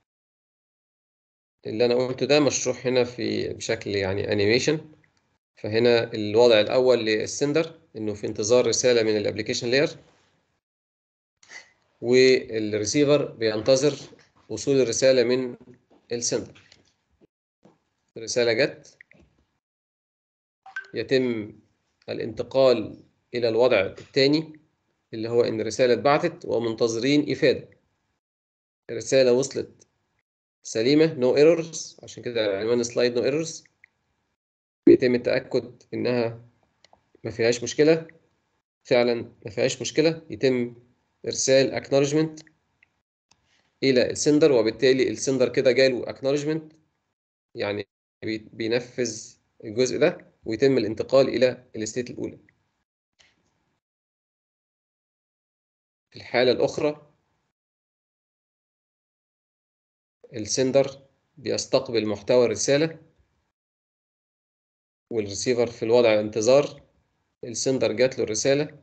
اللي انا قلته ده مشروح هنا في بشكل يعني انيميشن فهنا الوضع الاول للسندر انه في انتظار رساله من الابلكيشن لاير والريسيفر بينتظر وصول الرساله من السندر الرساله جت يتم الانتقال الى الوضع الثاني اللي هو ان الرساله اتبعتت ومنتظرين افاده الرساله وصلت سليمه نو no ايرورز عشان كده عنوان السلايد نو ايرورز بيتم التاكد انها ما فيهاش مشكله فعلا ما فيهاش مشكله يتم ارسال اكنولجمنت الى السندر وبالتالي السندر كده جاله اكنولجمنت يعني بينفذ الجزء ده ويتم الانتقال الى الستيت الاولى في الحاله الاخرى السندر بيستقبل محتوى الرسالة والريسيفر في الوضع انتظار السندر جات له الرسالة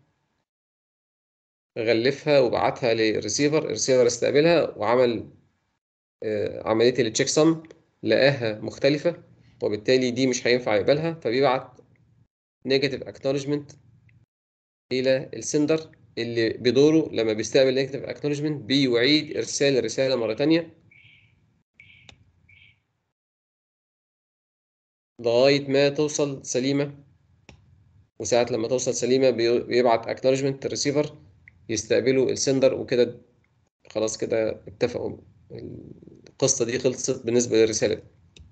غلفها وبعتها للريسيفر الريسيفر استقبلها وعمل عملية التشيك سم لقاها مختلفة وبالتالي دي مش هينفع يقبلها فبيبعت نيجاتيف اكنولجمنت إلى السندر اللي بدوره لما بيستقبل نيجاتيف اكنولجمنت بيعيد إرسال الرسالة مرة تانية لغاية ما توصل سليمة وساعة لما توصل سليمة بيبعت اكنولجمنت الريسيفر يستقبله السندر وكده خلاص كده اتفقوا القصة دي خلصت بالنسبة للرسالة دي.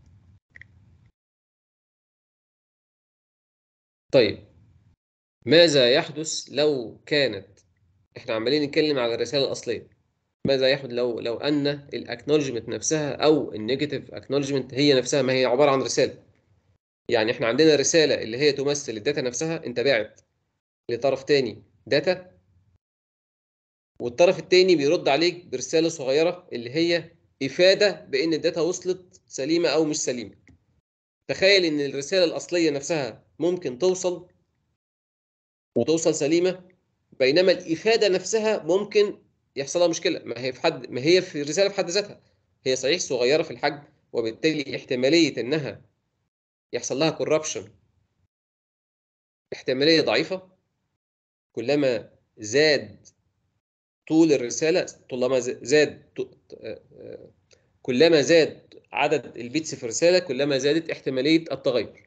طيب ماذا يحدث لو كانت احنا عمالين نتكلم على الرسالة الأصلية ماذا يحدث لو لو أن الاكنولجمنت نفسها أو النيجاتيف اكنولجمنت هي نفسها ما هي عبارة عن رسالة يعني احنا عندنا رسالة اللي هي تمثل الداتا نفسها انت باعت لطرف تاني داتا والطرف التاني بيرد عليك برسالة صغيرة اللي هي إفادة بإن الداتا وصلت سليمة أو مش سليمة تخيل إن الرسالة الأصلية نفسها ممكن توصل وتوصل سليمة بينما الإفادة نفسها ممكن يحصل لها مشكلة ما هي في حد ما هي في الرسالة في حد ذاتها هي صحيح صغيرة في الحجم وبالتالي احتمالية إنها يحصل لها كوربشن احتمالية ضعيفة كلما زاد طول الرسالة طالما زاد كلما زاد عدد البيتس في الرسالة كلما زادت احتمالية التغير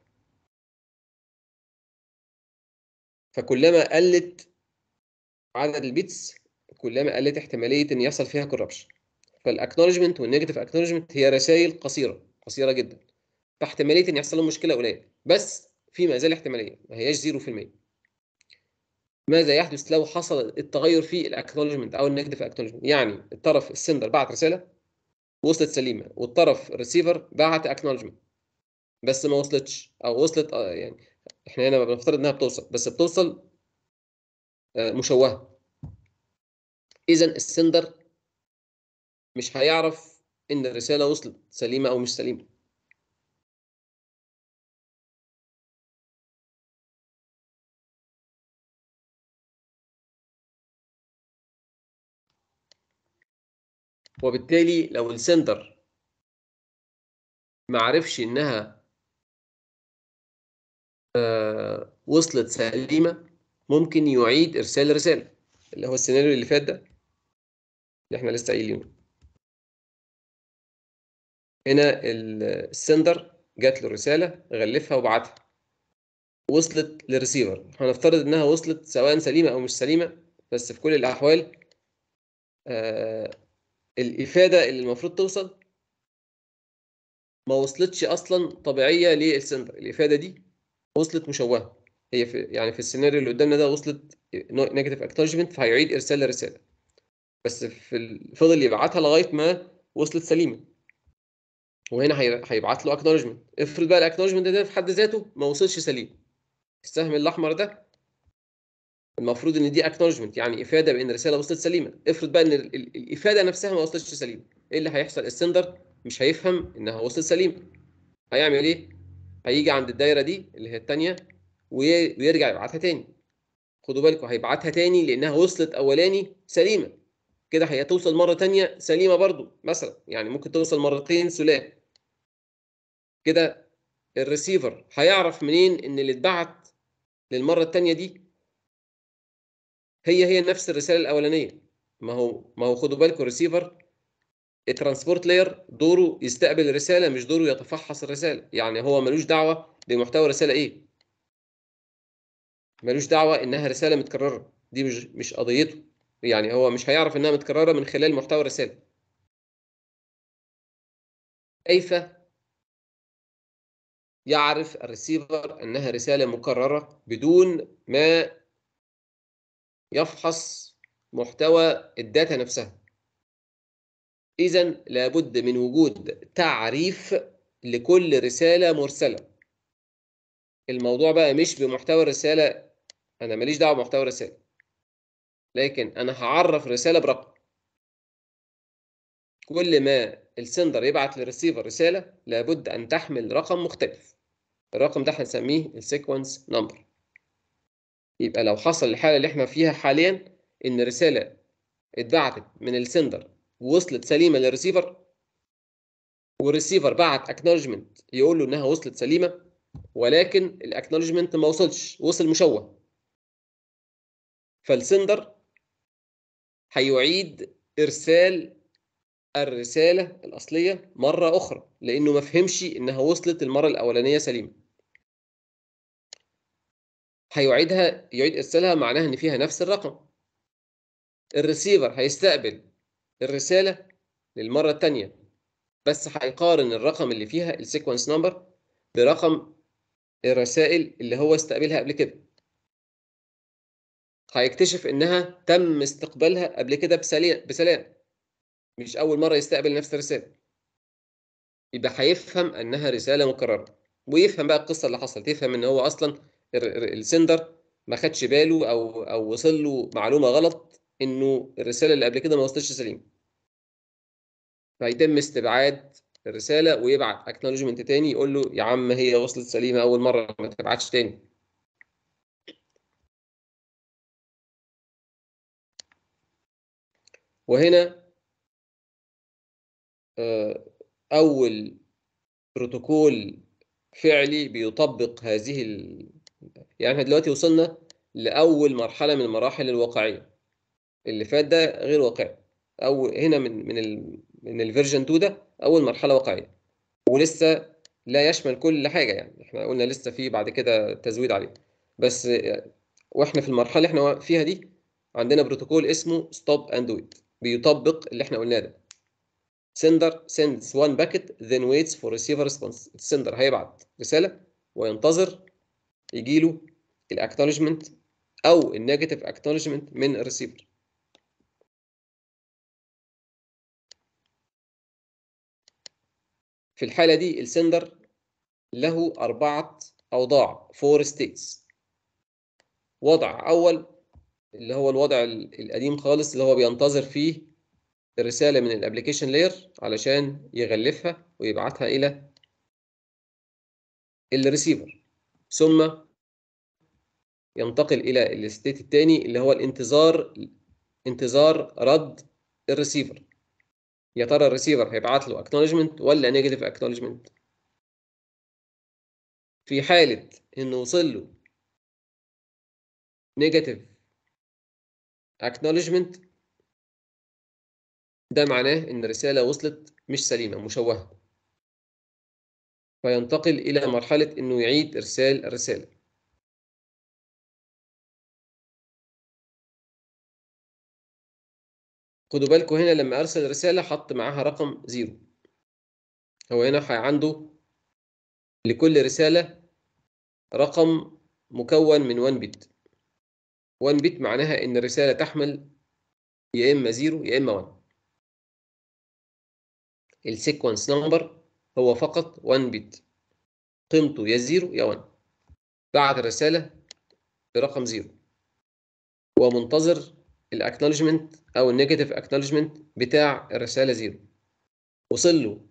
فكلما قلت عدد البيتس كلما قلت احتمالية ان يحصل فيها كوربشن فالاكنولجمنت والنيجاتيف اكنولجمنت هي رسائل قصيرة قصيرة جدا فاحتمالية ان يحصل لهم مشكلة قليلة بس في ما زال احتمالية ما هياش 0% ماذا يحدث لو حصل التغير في الاكنولجمنت او النيجاتيف اكنولجمنت يعني الطرف السندر بعت رساله وصلت سليمه والطرف الريسيفر بعت اكنولجمنت بس ما وصلتش او وصلت آه يعني احنا هنا بنفترض انها بتوصل بس بتوصل آه مشوهه اذا السندر مش هيعرف ان الرساله وصلت سليمه او مش سليمه وبالتالي لو السندر ما عرفش انها آه وصلت سليمه ممكن يعيد ارسال الرساله اللي هو السيناريو اللي فات ده اللي احنا لسه قايلينه هنا السندر جات له الرساله غلفها وبعتها وصلت للريسيفر هنفترض انها وصلت سواء سليمه او مش سليمه بس في كل الاحوال آه الإفادة اللي المفروض توصل ما وصلتش أصلا طبيعية للسندر الإفادة دي وصلت مشوهة هي في يعني في السيناريو اللي قدامنا ده وصلت نيجاتيف اكنولجمنت فهيعيد إرسال الرسالة بس في فضل يبعتها لغاية ما وصلت سليمة وهنا هيبعت له اكنولجمنت افرض بقى الاكنولجمنت ده في حد ذاته ما وصلش سليم السهم الأحمر ده المفروض ان دي اكنولجمنت يعني افاده بان الرساله وصلت سليمه افرض بقى ان الافاده نفسها ما وصلتش سليمه ايه اللي هيحصل السندر مش هيفهم انها وصلت سليمه هيعمل ايه هيجي عند الدايره دي اللي هي الثانيه ويرجع يبعتها تاني خدوا بالكم هيبعتها تاني لانها وصلت اولاني سليمه كده هي توصل مره تانية سليمه برضو مثلا يعني ممكن توصل مرتين سلام كده الريسيفر هيعرف منين ان اللي اتبعت للمره التانية دي هي هي نفس الرساله الاولانيه ما هو ما هو خدوا بالكم الريسيفر الترانسبورت لاير دوره يستقبل الرساله مش دوره يتفحص الرساله يعني هو ملوش دعوه بمحتوى الرساله ايه ملوش دعوه انها رساله متكرره دي مش مش قضيته يعني هو مش هيعرف انها متكرره من خلال محتوى الرساله كيف يعرف الريسيفر انها رساله مكرره بدون ما يفحص محتوى الداتا نفسها اذا لابد من وجود تعريف لكل رساله مرسله الموضوع بقى مش بمحتوى الرساله انا ماليش دعوه بمحتوى الرساله لكن انا هعرف رساله برقم كل ما السندر يبعت للريسيفر رساله لابد ان تحمل رقم مختلف الرقم ده هنسميه السيكونس نمبر يبقى لو حصل الحاله اللي احنا فيها حاليا ان رساله اتبعتت من السندر ووصلت سليمه للريسيفر والريسيفر بعت اكنولجمنت يقول له انها وصلت سليمه ولكن الاكنولجمنت ما وصلش وصل مشوه فالسندر هيعيد ارسال الرساله الاصليه مره اخرى لانه ما فهمش انها وصلت المره الاولانيه سليمه هيعيدها يعيد ارسالها معناها ان فيها نفس الرقم الريسيفر هيستقبل الرساله للمره الثانيه بس هيقارن الرقم اللي فيها السيكونس نمبر برقم الرسائل اللي هو استقبلها قبل كده هيكتشف انها تم استقبالها قبل كده بسلام مش اول مره يستقبل نفس الرساله يبقى هيفهم انها رساله مكرره ويفهم بقى القصه اللي حصلت يفهم ان هو اصلا السندر ما خدش باله او او وصل له معلومه غلط انه الرساله اللي قبل كده ما وصلتش سليم فيتم استبعاد الرساله ويبعت اكنولجمنت تاني يقول له يا عم هي وصلت سليمه اول مره ما تبعتش تاني وهنا اول بروتوكول فعلي بيطبق هذه ال... يعني احنا دلوقتي وصلنا لاول مرحله من المراحل الواقعيه اللي فات ده غير واقعي او هنا من من ال من الفيرجن 2 ده اول مرحله واقعيه ولسه لا يشمل كل حاجه يعني احنا قلنا لسه في بعد كده تزويد عليه بس واحنا في المرحله اللي احنا فيها دي عندنا بروتوكول اسمه ستوب اند ويت بيطبق اللي احنا قلناه ده sender sends one packet then waits for receiver response السندر هيبعت رساله وينتظر يجي له الاكنولجمنت او النيجاتيف اكنولجمنت من الريسيفر في الحالة دي السندر له أربعة أوضاع فور ستيتس وضع أول اللي هو الوضع القديم خالص اللي هو بينتظر فيه الرسالة من الابليكيشن لاير علشان يغلفها ويبعتها إلى الريسيفر ثم ينتقل إلى الستيت الثاني اللي هو الانتظار انتظار رد الريسيفر يا ترى الريسيفر هيبعت له اكنولجمنت ولا نيجاتيف اكنولجمنت في حاله انه وصل له نيجاتيف اكنولجمنت ده معناه ان الرساله وصلت مش سليمه مشوهه فينتقل الى مرحله انه يعيد ارسال الرساله خدوا بالكم هنا لما ارسل رساله حط معاها رقم زيرو هو هنا عنده لكل رساله رقم مكون من 1 بت 1 بت معناها ان الرساله تحمل يا اما زيرو يا اما 1 السيكونس نمبر هو فقط 1 بت قيمته يا زيرو يا 1 بعت الرساله برقم زيرو ومنتظر الاكنولجمنت او النيجاتيف اكنولجمنت بتاع الرساله زيرو وصل له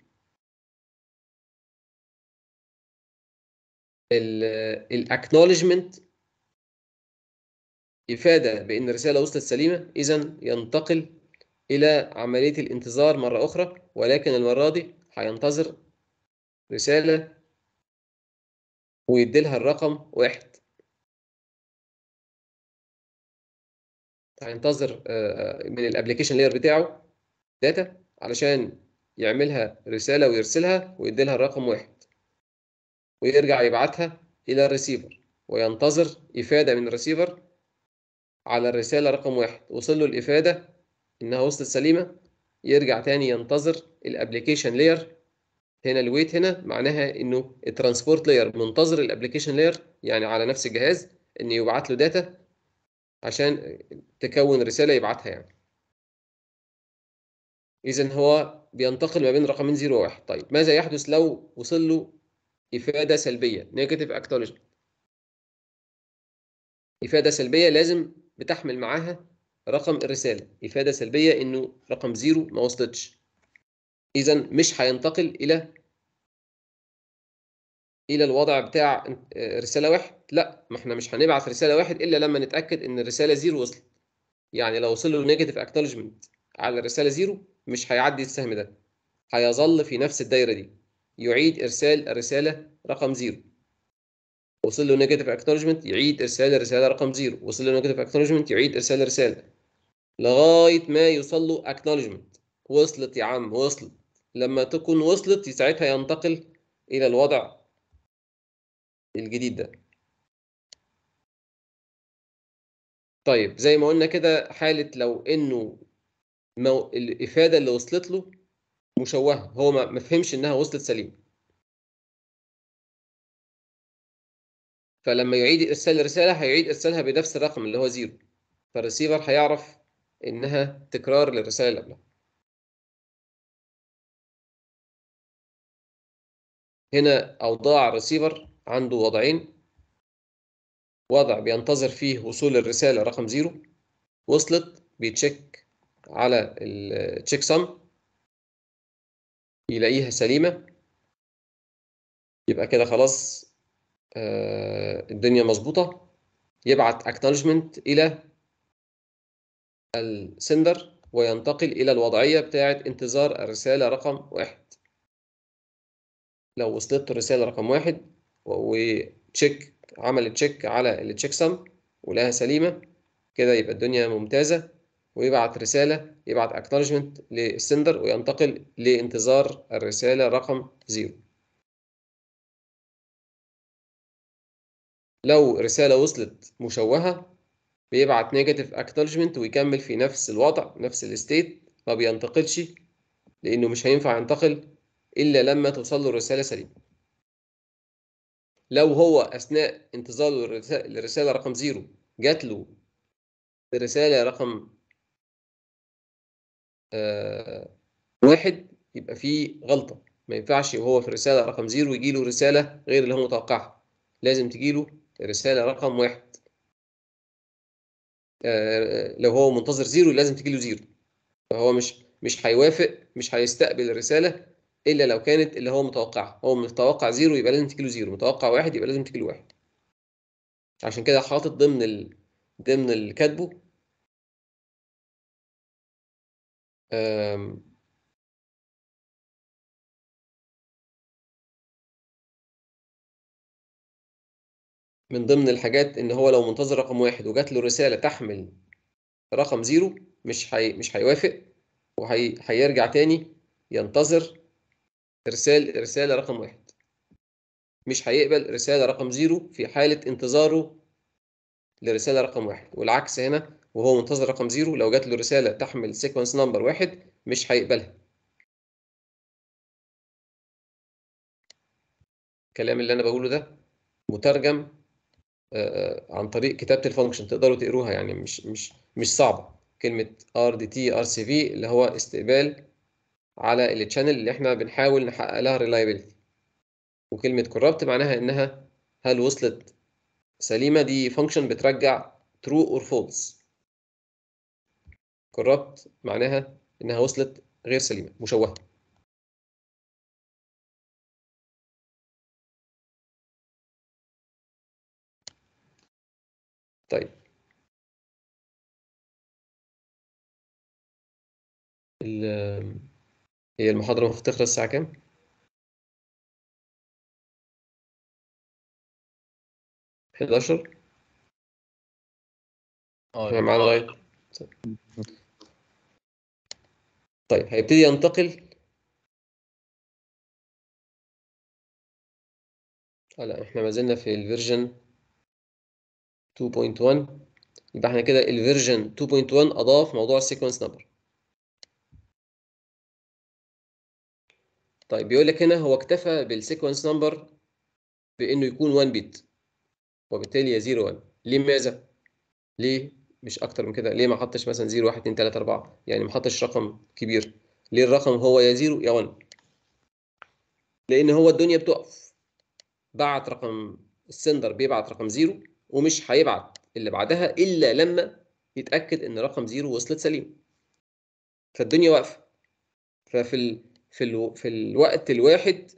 الاكنولجمنت افاده بان الرساله وصلت سليمه اذا ينتقل إلى عملية الانتظار مرة أخرى ولكن المرة دي هينتظر رسالة ويديلها الرقم واحد هينتظر آه، من الابلكيشن لاير بتاعه داتا علشان يعملها رسالة ويرسلها ويديلها الرقم واحد ويرجع يبعتها إلى الريسيفر وينتظر إفادة من الريسيفر على الرسالة رقم واحد وصل له الإفادة إنها وصلت سليمة يرجع تاني ينتظر الابلكيشن لاير هنا الويت هنا معناها إنه الترانسبورت لاير منتظر الابلكيشن لاير يعني على نفس الجهاز إن يبعت له داتا عشان تكون رسالة يبعتها يعني إذا هو بينتقل ما بين رقمين 0 و 1 طيب ماذا يحدث لو وصل له إفادة سلبية نيجاتيف اكتولوجمنت إفادة سلبية لازم بتحمل معاها رقم الرسالة إفادة سلبية إنه رقم 0 ما وصلتش إذا مش هينتقل إلى إلى الوضع بتاع رسالة واحد لا ما احنا مش هنبعت رسالة واحد إلا لما نتأكد إن الرسالة 0 وصلت يعني لو وصل له نيجاتيف اكتولوجمنت على الرسالة 0 مش هيعدي السهم ده هيظل في نفس الدايرة دي يعيد إرسال الرسالة رقم 0 وصل له نيجاتيف اكنولجمنت يعيد إرسال الرسالة رقم 0 وصل له نيجاتيف اكنولجمنت يعيد إرسال الرسالة لغاية ما يوصل له اكنولجمنت وصلت يا عم وصلت لما تكون وصلت ساعتها ينتقل إلى الوضع الجديد ده طيب زي ما قلنا كده حالة لو إنه مو... الإفادة اللي وصلت له مشوهة هو ما ما فهمش إنها وصلت سليم فلما يعيد إرسال الرسالة هيعيد إرسالها بنفس الرقم اللي هو زيرو فالريسيفر هيعرف إنها تكرار للرسالة اللي قبلها هنا أوضاع الريسيفر عنده وضعين وضع بينتظر فيه وصول الرسالة رقم زيرو وصلت بيتشيك على التشيك سم يلاقيها سليمة يبقى كده خلاص آه، الدنيا مظبوطة يبعت acknowledgement إلى السندر وينتقل إلى الوضعية بتاعة انتظار الرسالة رقم واحد لو وصلت الرسالة رقم واحد وتشيك عمل تشيك على التشيك سم ولقاها سليمة كده يبقى الدنيا ممتازة ويبعت رسالة يبعت acknowledgement للسندر وينتقل لانتظار الرسالة رقم زيرو لو رسالة وصلت مشوهة بيبعت نيجاتيف acknowledgement ويكمل في نفس الوضع نفس الستيت ما بينتقلش لأنه مش هينفع ينتقل إلا لما توصل له الرسالة سليمة لو هو أثناء انتظاره للرسالة رقم زيرو جات له رسالة رقم آه واحد يبقى فيه غلطة ما ينفعش وهو في الرسالة رقم زيرو يجي له رسالة غير اللي هو متوقعها لازم تجي له رسالة رقم واحد آه لو هو منتظر زيرو لازم تجي له زيرو فهو مش مش هيوافق مش هيستقبل الرسالة إلا لو كانت اللي هو متوقعها هو متوقع زيرو يبقى لازم تجي له زيرو متوقع واحد يبقى لازم تجي له واحد عشان كده حاطط ضمن ال... ضمن اللي كاتبه آم، من ضمن الحاجات ان هو لو منتظر رقم واحد وجات له رسالة تحمل رقم زيرو مش هي مش هيوافق وهيرجع تاني ينتظر ارسال رسالة رقم واحد مش هيقبل رسالة رقم زيرو في حالة انتظاره لرسالة رقم واحد والعكس هنا وهو منتظر رقم زيرو لو جات له رسالة تحمل سيكونس نمبر واحد مش هيقبلها الكلام اللي انا بقوله ده مترجم آه، عن طريق كتابة الفانكشن تقدروا تقروها يعني مش مش مش صعبة كلمة RDT RCV اللي هو استقبال على التشانل اللي احنا بنحاول نحقق لها reliability وكلمة corrupt معناها انها هل وصلت سليمة دي فانكشن بترجع true or false corrupt معناها انها وصلت غير سليمة مشوهة طيب ال- هي المحاضرة المفروض تخلص الساعة كام؟ حداشر
اه
احنا معانا لغاية طيب هيبتدي ينتقل آه لا احنا ما زلنا في الفيرجن 2.1 يبقى احنا كده الفيرجن 2.1 اضاف موضوع السيكونس نمبر طيب بيقول لك هنا هو اكتفى بالسيكونس نمبر بانه يكون 1 بت وبالتالي يا 0 1 لماذا؟ ليه مش اكتر من كده؟ ليه ما حطش مثلا 0 1 2 3 4 يعني ما حطش رقم كبير ليه الرقم هو يا 0 يا 1 لان هو الدنيا بتقف بعت رقم السندر بيبعت رقم 0 ومش هيبعت اللي بعدها الا لما يتاكد ان رقم 0 وصلت سليم فالدنيا واقفه ففي ال... في ال... في الوقت الواحد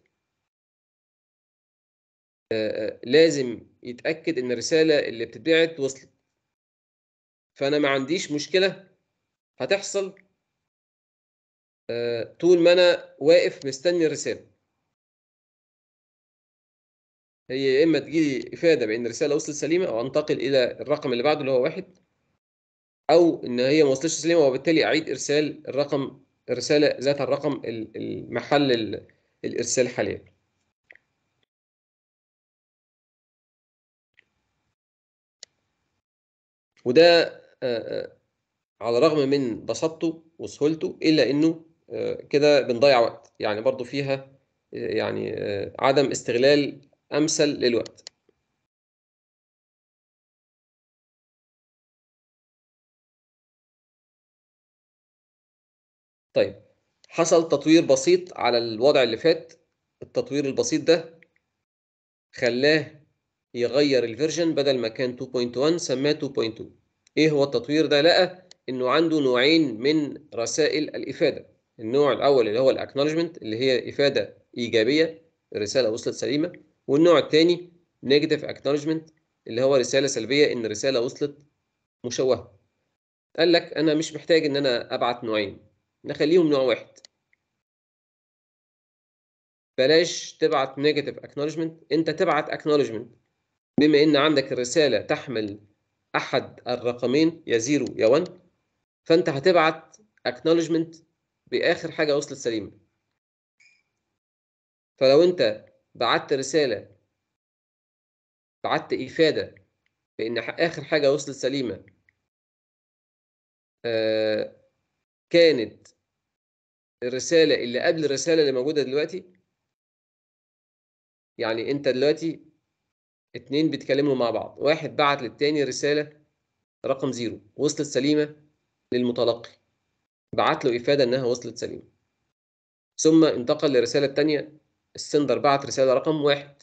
آه، آه، لازم يتاكد ان الرساله اللي بتتبعت وصلت فانا ما عنديش مشكله هتحصل آه، طول ما انا واقف مستني الرساله هي يا اما تجيلي افاده بان الرساله وصلت سليمه او انتقل الى الرقم اللي بعده اللي هو واحد او ان هي ما وصلتش سليمه وبالتالي اعيد ارسال الرقم الرساله ذات الرقم ال- المحل ال- الارسال حاليا وده آه، آه، على الرغم من بساطته وسهولته الا انه آه، كده بنضيع وقت يعني برضو فيها آه، يعني آه، عدم استغلال امثل للوقت طيب حصل تطوير بسيط على الوضع اللي فات التطوير البسيط ده خلاه يغير الفيرجن بدل ما كان 2.1 سماه 2.2 ايه هو التطوير ده لقى انه عنده نوعين من رسائل الافاده النوع الاول اللي هو الاكنولجمنت اللي هي افاده ايجابيه الرساله وصلت سليمه والنوع الثاني نيجاتيف اكنولجمنت اللي هو رساله سلبيه ان الرساله وصلت مشوهه قال لك انا مش محتاج ان انا ابعت نوعين نخليهم نوع واحد بلاش تبعت نيجاتيف اكنولجمنت انت تبعت اكنولجمنت بما ان عندك الرساله تحمل احد الرقمين يا 0 يا 1 فانت هتبعت اكنولجمنت باخر حاجه وصلت سليمه فلو انت بعت رساله بعت افاده بان ح- اخر حاجه وصلت سليمه آه، كانت الرساله اللي قبل الرساله اللي موجوده دلوقتي يعني انت دلوقتي اتنين بيتكلموا مع بعض واحد بعت للتاني رساله رقم زيرو وصلت سليمه للمتلقي بعت له افاده انها وصلت سليمه ثم انتقل للرساله الثانيه السندر بعت رساله رقم واحد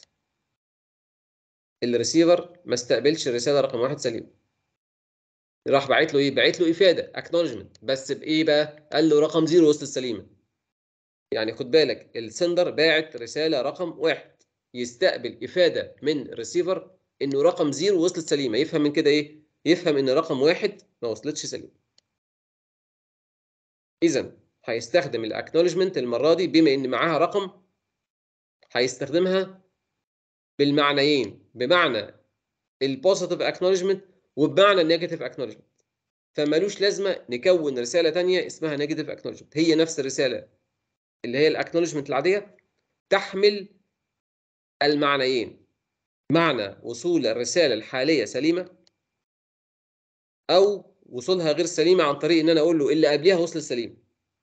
الريسيفر ما استقبلش الرساله رقم واحد سليم راح باعت له ايه باعت له افاده اكنولجمنت بس بايه بقى قال له رقم زيرو وصلت سليمه يعني خد بالك السندر باعت رساله رقم واحد يستقبل افاده من الريسيفر انه رقم زيرو وصلت سليمه يفهم من كده ايه يفهم ان رقم واحد ما وصلتش سليمه اذا هيستخدم الاكنولجمنت المره دي بما ان معاها رقم هيستخدمها بالمعنيين بمعنى البوزيتيف اكنولجمنت وبمعنى النيجاتيف اكنولجمنت فمالوش لازمه نكون رساله ثانيه اسمها نيجاتيف اكنولجمنت هي نفس الرساله اللي هي الاكنولجمنت العاديه تحمل المعنيين معنى وصول الرساله الحاليه سليمه او وصولها غير سليمه عن طريق ان انا اقول له اللي قبلها وصل سليم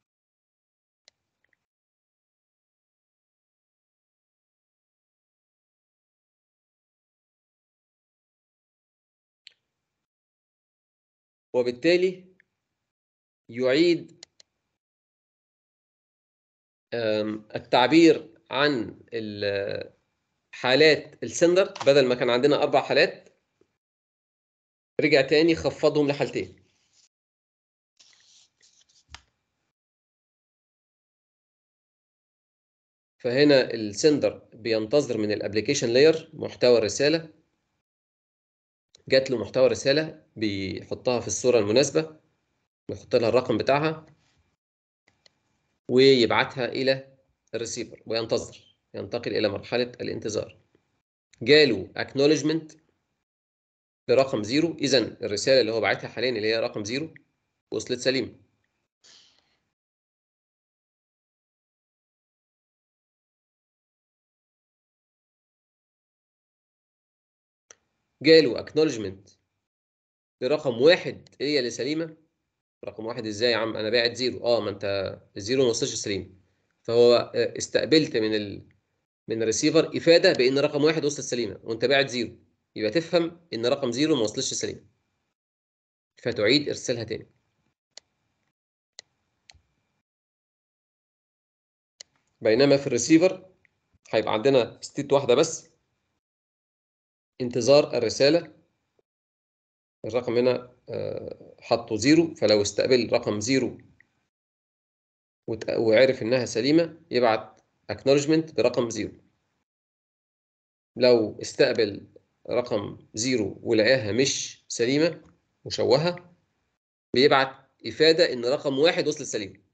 وبالتالي يعيد آم، التعبير عن ال- حالات السندر بدل ما كان عندنا أربع حالات رجع تاني خفضهم لحالتين فهنا السندر بينتظر من الابلكيشن لاير محتوى الرسالة جات له محتوى الرسالة بيحطها في الصورة المناسبة بيحط لها الرقم بتاعها ويبعتها الى الريسيفر وينتظر ينتقل الى مرحله الانتظار جاله acknowledgement برقم زيرو اذا الرساله اللي هو باعتها حاليا اللي هي رقم زيرو وصلت سليمه جاله اكنولجمنت لرقم واحد هي اللي سليمه رقم واحد ازاي يا عم انا باعت زيرو اه ما انت الزيرو ما وصلش سليم فهو آه، استقبلت من ال... من الريسيفر افاده بان رقم واحد وصلت سليمه وانت باعت زيرو يبقى تفهم ان رقم زيرو ما وصلش سليم فتعيد ارسالها تاني بينما في الريسيفر هيبقى عندنا ستيت واحده بس انتظار الرسالة الرقم هنا آه، حطه زيرو فلو استقبل رقم زيرو وت- وعرف إنها سليمة يبعت acknowledgement برقم زيرو لو استقبل رقم زيرو ولقاها مش سليمة مشوهة بيبعت إفادة إن رقم واحد وصل سليم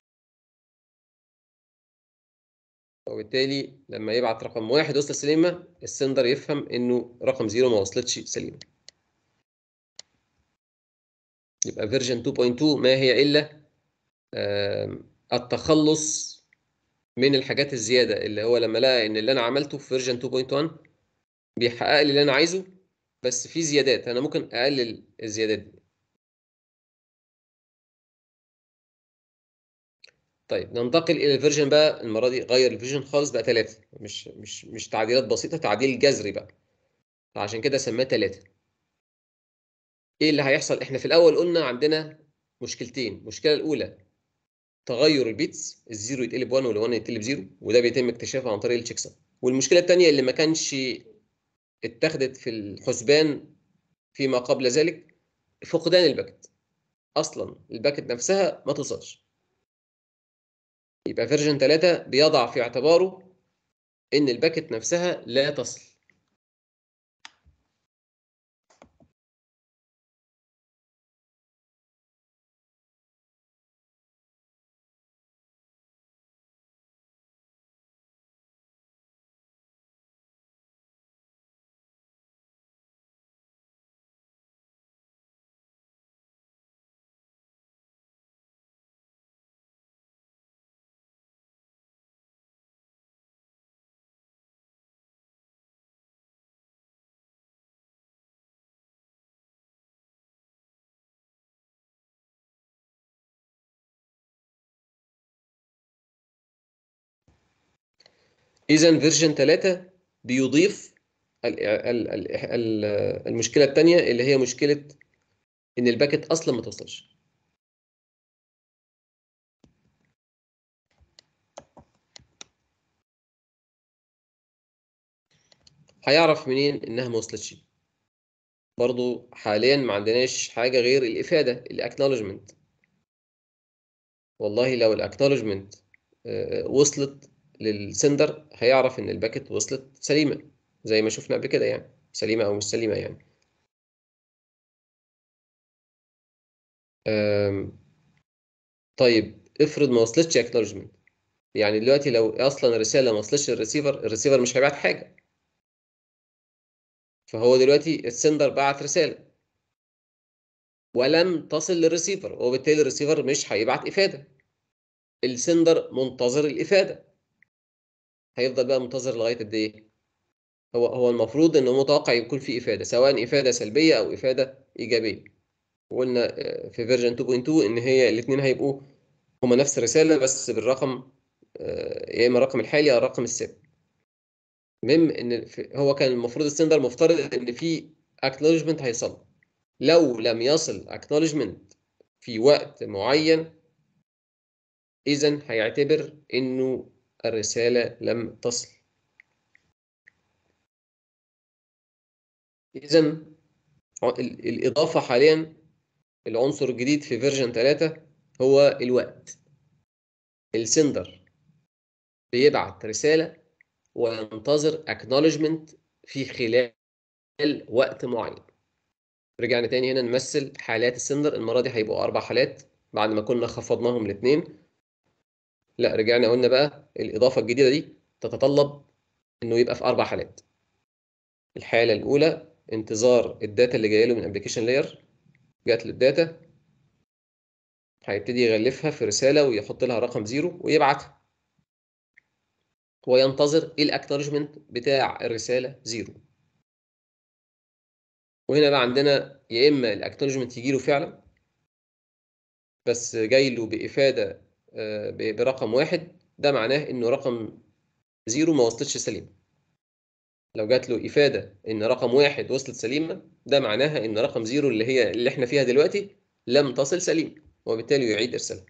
وبالتالي لما يبعت رقم واحد وصل سليمة السندر يفهم إنه رقم زيرو ما وصلتش سليمة يبقى فيرجن 2.2 ما هي إلا آم، التخلص من الحاجات الزيادة اللي هو لما لقى إن اللي أنا عملته في فيرجن 2.1 بيحقق لي اللي أنا عايزه بس في زيادات أنا ممكن أقلل الزيادات دي طيب ننتقل الى الفيرجن بقى المره دي غير الفيرجن خالص بقى ثلاثة مش مش مش تعديلات بسيطه تعديل جذري بقى فعشان كده سماه ثلاثة ايه اللي هيحصل احنا في الاول قلنا عندنا مشكلتين المشكله الاولى تغير البيتس الزيرو يتقلب 1 وال1 يتقلب 0 وده بيتم اكتشافه عن طريق التشيك سم والمشكله الثانيه اللي ما كانش اتخذت في الحسبان فيما قبل ذلك فقدان الباكت اصلا الباكت نفسها ما توصلش يبقى فيرجن 3 بيضع في اعتباره ان الباكت نفسها لا تصل اذا فيرجن 3 بيضيف ال- ال- ال- ال- المشكله الثانيه اللي هي مشكله ان الباكت اصلا ما توصلش هيعرف منين انها ما وصلتش برضو حاليا ما عندناش حاجه غير الافاده الاكنولجمنت والله لو الاكنولجمنت وصلت للسندر هيعرف ان الباكت وصلت سليمه زي ما شفنا قبل كده يعني سليمه او مش سليمه يعني أم، طيب افرض ما وصلتش اكنولجمنت يعني دلوقتي لو اصلا الرساله ما وصلتش للريسيفر الريسيفر مش هيبعت حاجه فهو دلوقتي السندر بعت رساله ولم تصل للريسيفر وبالتالي الريسيفر مش هيبعت افاده السندر منتظر الافاده هيفضل بقى منتظر لغايه قد ايه هو هو المفروض انه متوقع يكون في افاده سواء افاده سلبيه او افاده ايجابيه وقلنا آه، في فيرجن 2.2 ان هي الاثنين هيبقوا هما نفس الرساله بس بالرقم آه، يا اما الرقم الحالي او الرقم الثابت المهم ان في- هو كان المفروض السندر مفترض ان في اكنولجمنت هيصل لو لم يصل اكنولجمنت في وقت معين اذا هيعتبر انه الرساله لم تصل اذا ال- الاضافه حاليا العنصر الجديد في فيرجن 3 هو الوقت السندر بيبعت رساله وينتظر acknowledgement في خلال وقت معين رجعنا تاني هنا نمثل حالات السندر المرة دي هيبقوا أربع حالات بعد ما كنا خفضناهم لاثنين لا رجعنا قلنا بقى الاضافه الجديده دي تتطلب انه يبقى في اربع حالات الحاله الاولى انتظار الداتا اللي جايه له من ابلكيشن لاير جات له الداتا هيبتدي يغلفها في رساله ويحط لها رقم زيرو ويبعتها وينتظر الاكنولجمنت بتاع الرساله زيرو وهنا بقى عندنا يا اما الاكنولجمنت يجي له فعلا بس جاي له بافاده آه، ب- برقم واحد ده معناه انه رقم زيرو ما وصلتش سليمه لو جات له افاده ان رقم واحد وصلت سليمه ده معناها ان رقم زيرو اللي هي اللي احنا فيها دلوقتي لم تصل سليم وبالتالي يعيد ارسالها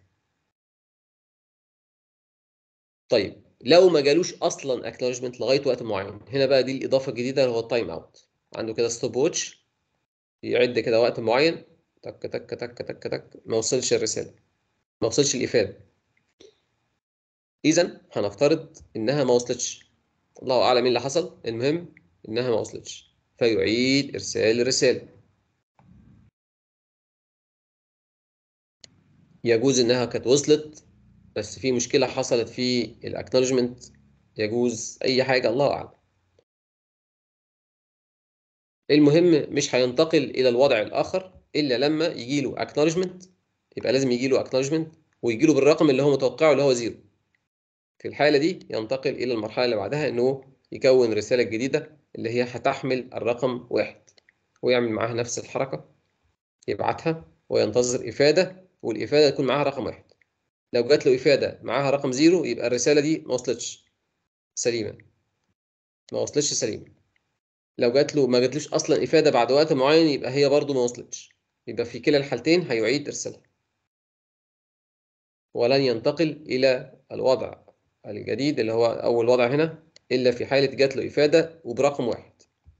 طيب لو ما جالوش اصلا اكنولجمنت لغايه وقت معين هنا بقى دي الاضافه الجديده اللي هو التايم اوت عنده كده ستوب ووتش يعد كده وقت معين تك تك تك تك تك ما وصلش الرساله ما وصلش الافاده اذا هنفترض انها ما وصلتش الله اعلم ايه اللي حصل المهم انها ما وصلتش فيعيد ارسال الرساله يجوز انها كانت وصلت بس في مشكله حصلت في الاكنولجمنت يجوز اي حاجه الله اعلم المهم مش هينتقل الى الوضع الاخر الا لما يجي له اكنولجمنت يبقى لازم يجي له اكنولجمنت ويجي له بالرقم اللي هو متوقعه اللي هو زيرو في الحاله دي ينتقل الى المرحله اللي بعدها انه يكون رساله جديده اللي هي هتحمل الرقم واحد ويعمل معاها نفس الحركه يبعتها وينتظر افاده والافاده يكون معاها رقم واحد لو جات له افاده معاها رقم زيرو يبقى الرساله دي ما وصلتش سليمه ما وصلتش سليمه لو جات له ما جاتلوش اصلا افاده بعد وقت معين يبقى هي برضو ما وصلتش يبقى في كلا الحالتين هيعيد ارسالها ولن ينتقل الى الوضع الجديد اللي هو اول وضع هنا الا في حاله جات له افاده وبرقم واحد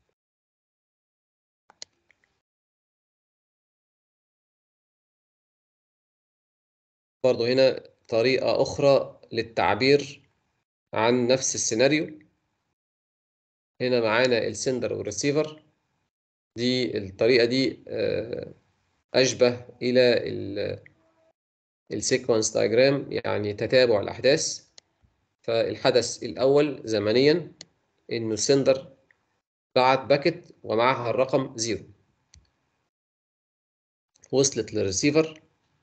برضو هنا طريقه اخرى للتعبير عن نفس السيناريو هنا معانا السندر والريسيفر دي الطريقه دي آه، اشبه الى السيكونس دايجرام يعني تتابع الاحداث فالحدث الاول زمنيا انه السندر بعت باكت ومعها الرقم زيرو وصلت للريسيفر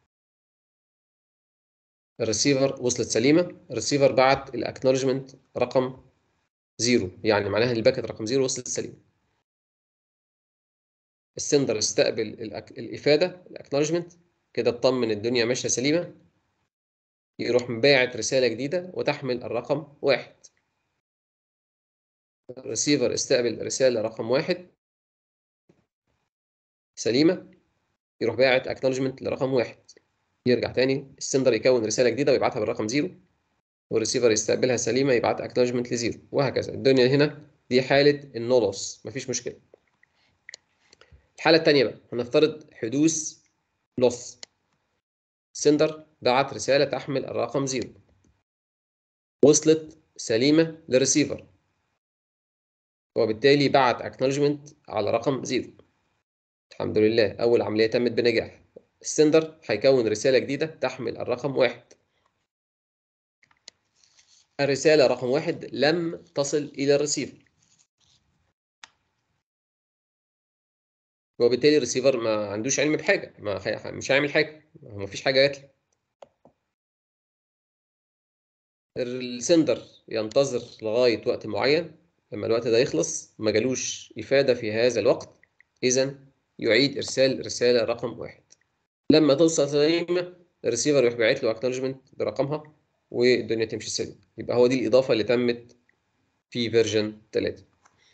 الريسيفر وصلت سليمه الريسيفر بعت الاكنولجمنت رقم زيرو يعني معناها ان الباكت رقم زيرو وصلت سليمه السندر استقبل الأك... الافاده الاكنولجمنت كده اطمن الدنيا ماشيه سليمه يروح مباعت رساله جديده وتحمل الرقم واحد الريسيفر استقبل رساله رقم واحد سليمه يروح باعت اكنولجمنت لرقم واحد يرجع تاني السندر يكون رساله جديده ويبعتها بالرقم زيرو والريسيفر يستقبلها سليمه يبعت اكنولجمنت لزيرو وهكذا الدنيا هنا دي حاله النو لوس مفيش مشكله الحاله الثانيه بقى هنفترض حدوث لوس سندر بعت رساله تحمل الرقم زيرو وصلت سليمه للريسيفر وبالتالي بعت اكنولجمنت على رقم زيرو الحمد لله اول عمليه تمت بنجاح السندر هيكون رساله جديده تحمل الرقم واحد الرساله رقم واحد لم تصل الى الريسيفر وبالتالي الريسيفر ما عندوش علم بحاجه ما هي- مش هيعمل حاجه ما فيش حاجه جات له السندر ينتظر لغايه وقت معين لما الوقت ده يخلص ما جالوش افاده في هذا الوقت اذا يعيد ارسال رساله رقم واحد لما توصل سليمه الريسيفر يروح باعت له اكنولجمنت برقمها والدنيا تمشي سليم يبقى هو دي الاضافه اللي تمت في فيرجن 3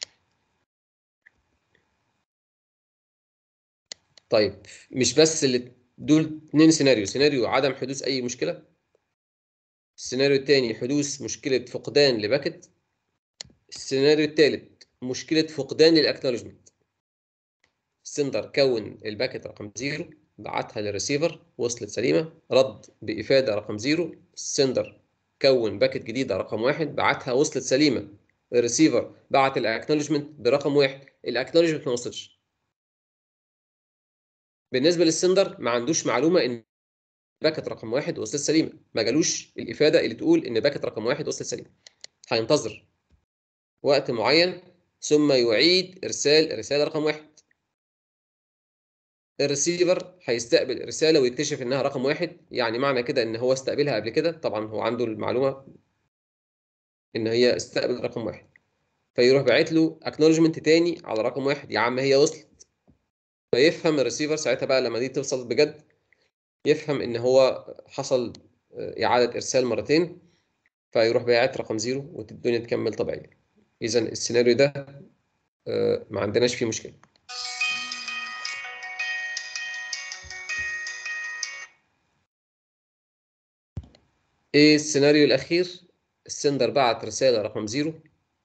طيب مش بس اللي دول اتنين سيناريو سيناريو عدم حدوث اي مشكله السيناريو الثاني حدوث مشكله فقدان لباكت السيناريو الثالث مشكله فقدان للاكنولجمنت السندر كون الباكت رقم زيرو بعتها للريسيفر وصلت سليمه رد بافاده رقم زيرو السندر كون باكت جديده رقم واحد بعتها وصلت سليمه الريسيفر بعت الاكنولجمنت برقم واحد الاكنولجمنت ما وصلتش بالنسبه للسندر ما عندوش معلومه ان باكت رقم واحد وصلت سليمه ما جالوش الافاده اللي تقول ان باكت رقم واحد وصلت سليمه هينتظر وقت معين ثم يعيد ارسال الرساله رقم واحد الريسيفر هيستقبل الرساله ويكتشف انها رقم واحد يعني معنى كده ان هو استقبلها قبل كده طبعا هو عنده المعلومه ان هي استقبل رقم واحد فيروح باعت له اكنولجمنت تاني على رقم واحد يا عم هي وصلت فيفهم الريسيفر ساعتها بقى لما دي توصل بجد يفهم ان هو حصل اعاده ارسال مرتين فيروح باعت رقم زيرو والدنيا تكمل طبيعيه اذا السيناريو ده ما عندناش فيه مشكله ايه السيناريو الاخير السندر بعت رساله رقم زيرو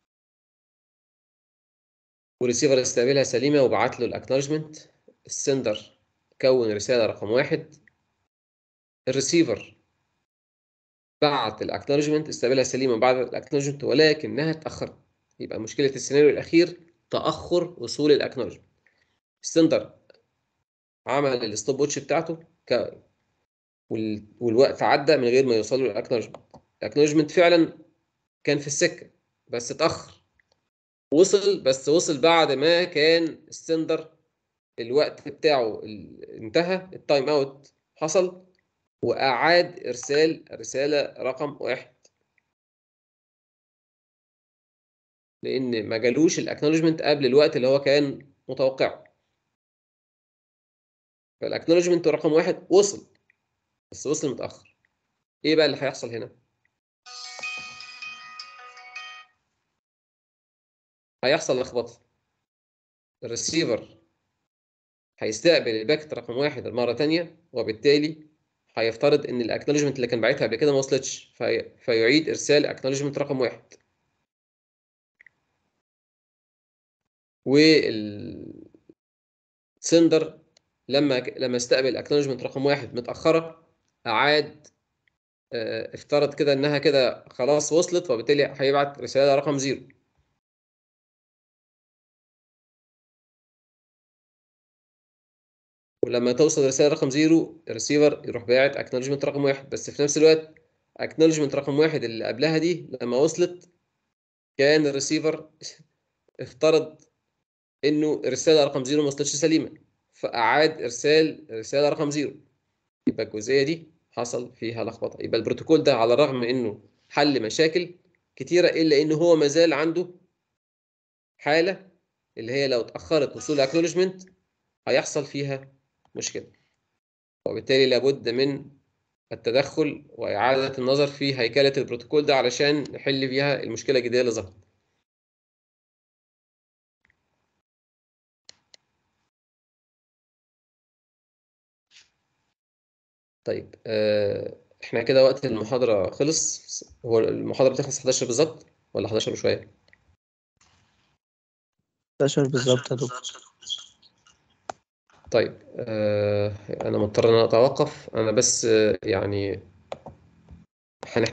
والريسيفر استقبلها سليمه وبعت له الاكنولجمنت السندر كون رساله رقم واحد الريسيفر بعت الاكنولجمنت استقبلها سليمه بعد الاكنولجمنت ولكنها اتاخرت يبقى مشكله السيناريو الاخير تاخر وصول الاكنولجمنت السندر عمل الستوب ووتش بتاعته ك... وال... والوقت عدى من غير ما يوصل له الاكنولجمنت الاكنولجمنت فعلا كان في السكه بس اتاخر وصل بس وصل بعد ما كان السندر الوقت بتاعه انتهى التايم اوت حصل واعاد ارسال رساله رقم واحد لان ما جالوش الاكنولجمنت قبل الوقت اللي هو كان متوقعه فالاكنولجمنت رقم واحد وصل بس وصل متاخر ايه بقى اللي هيحصل هنا هيحصل لخبطه الريسيفر هيستقبل الباكت رقم واحد مرة تانية وبالتالي هيفترض ان الاكنولجمنت اللي كان باعتها قبل كده ما وصلتش في... فيعيد ارسال اكنولجمنت رقم واحد والسندر لما لما استقبل اكنولجمنت رقم واحد متاخره اعاد افترض كده انها كده خلاص وصلت وبالتالي هيبعت رساله رقم زيرو ولما توصل رساله رقم زيرو الريسيفر يروح باعت اكنولجمنت رقم واحد بس في نفس الوقت اكنولجمنت رقم واحد اللي قبلها دي لما وصلت كان الريسيفر افترض انه الرساله رقم زيرو ما وصلتش سليمه فاعاد ارسال رساله رقم زيرو يبقى الجزئيه دي حصل فيها لخبطه يبقى البروتوكول ده على الرغم من انه حل مشاكل كتيره الا انه هو ما زال عنده حاله اللي هي لو اتاخرت وصول الاكنولجمنت هيحصل فيها مشكله وبالتالي لابد من التدخل واعاده النظر في هيكله البروتوكول ده علشان نحل فيها المشكله الجديده اللي ظهرت طيب آه احنا كده وقت المحاضرة خلص هو المحاضرة بتخلص 11 بالظبط ولا 11 وشوية؟
11 بالظبط يا دكتور
طيب آه انا مضطر ان انا اتوقف انا بس آه يعني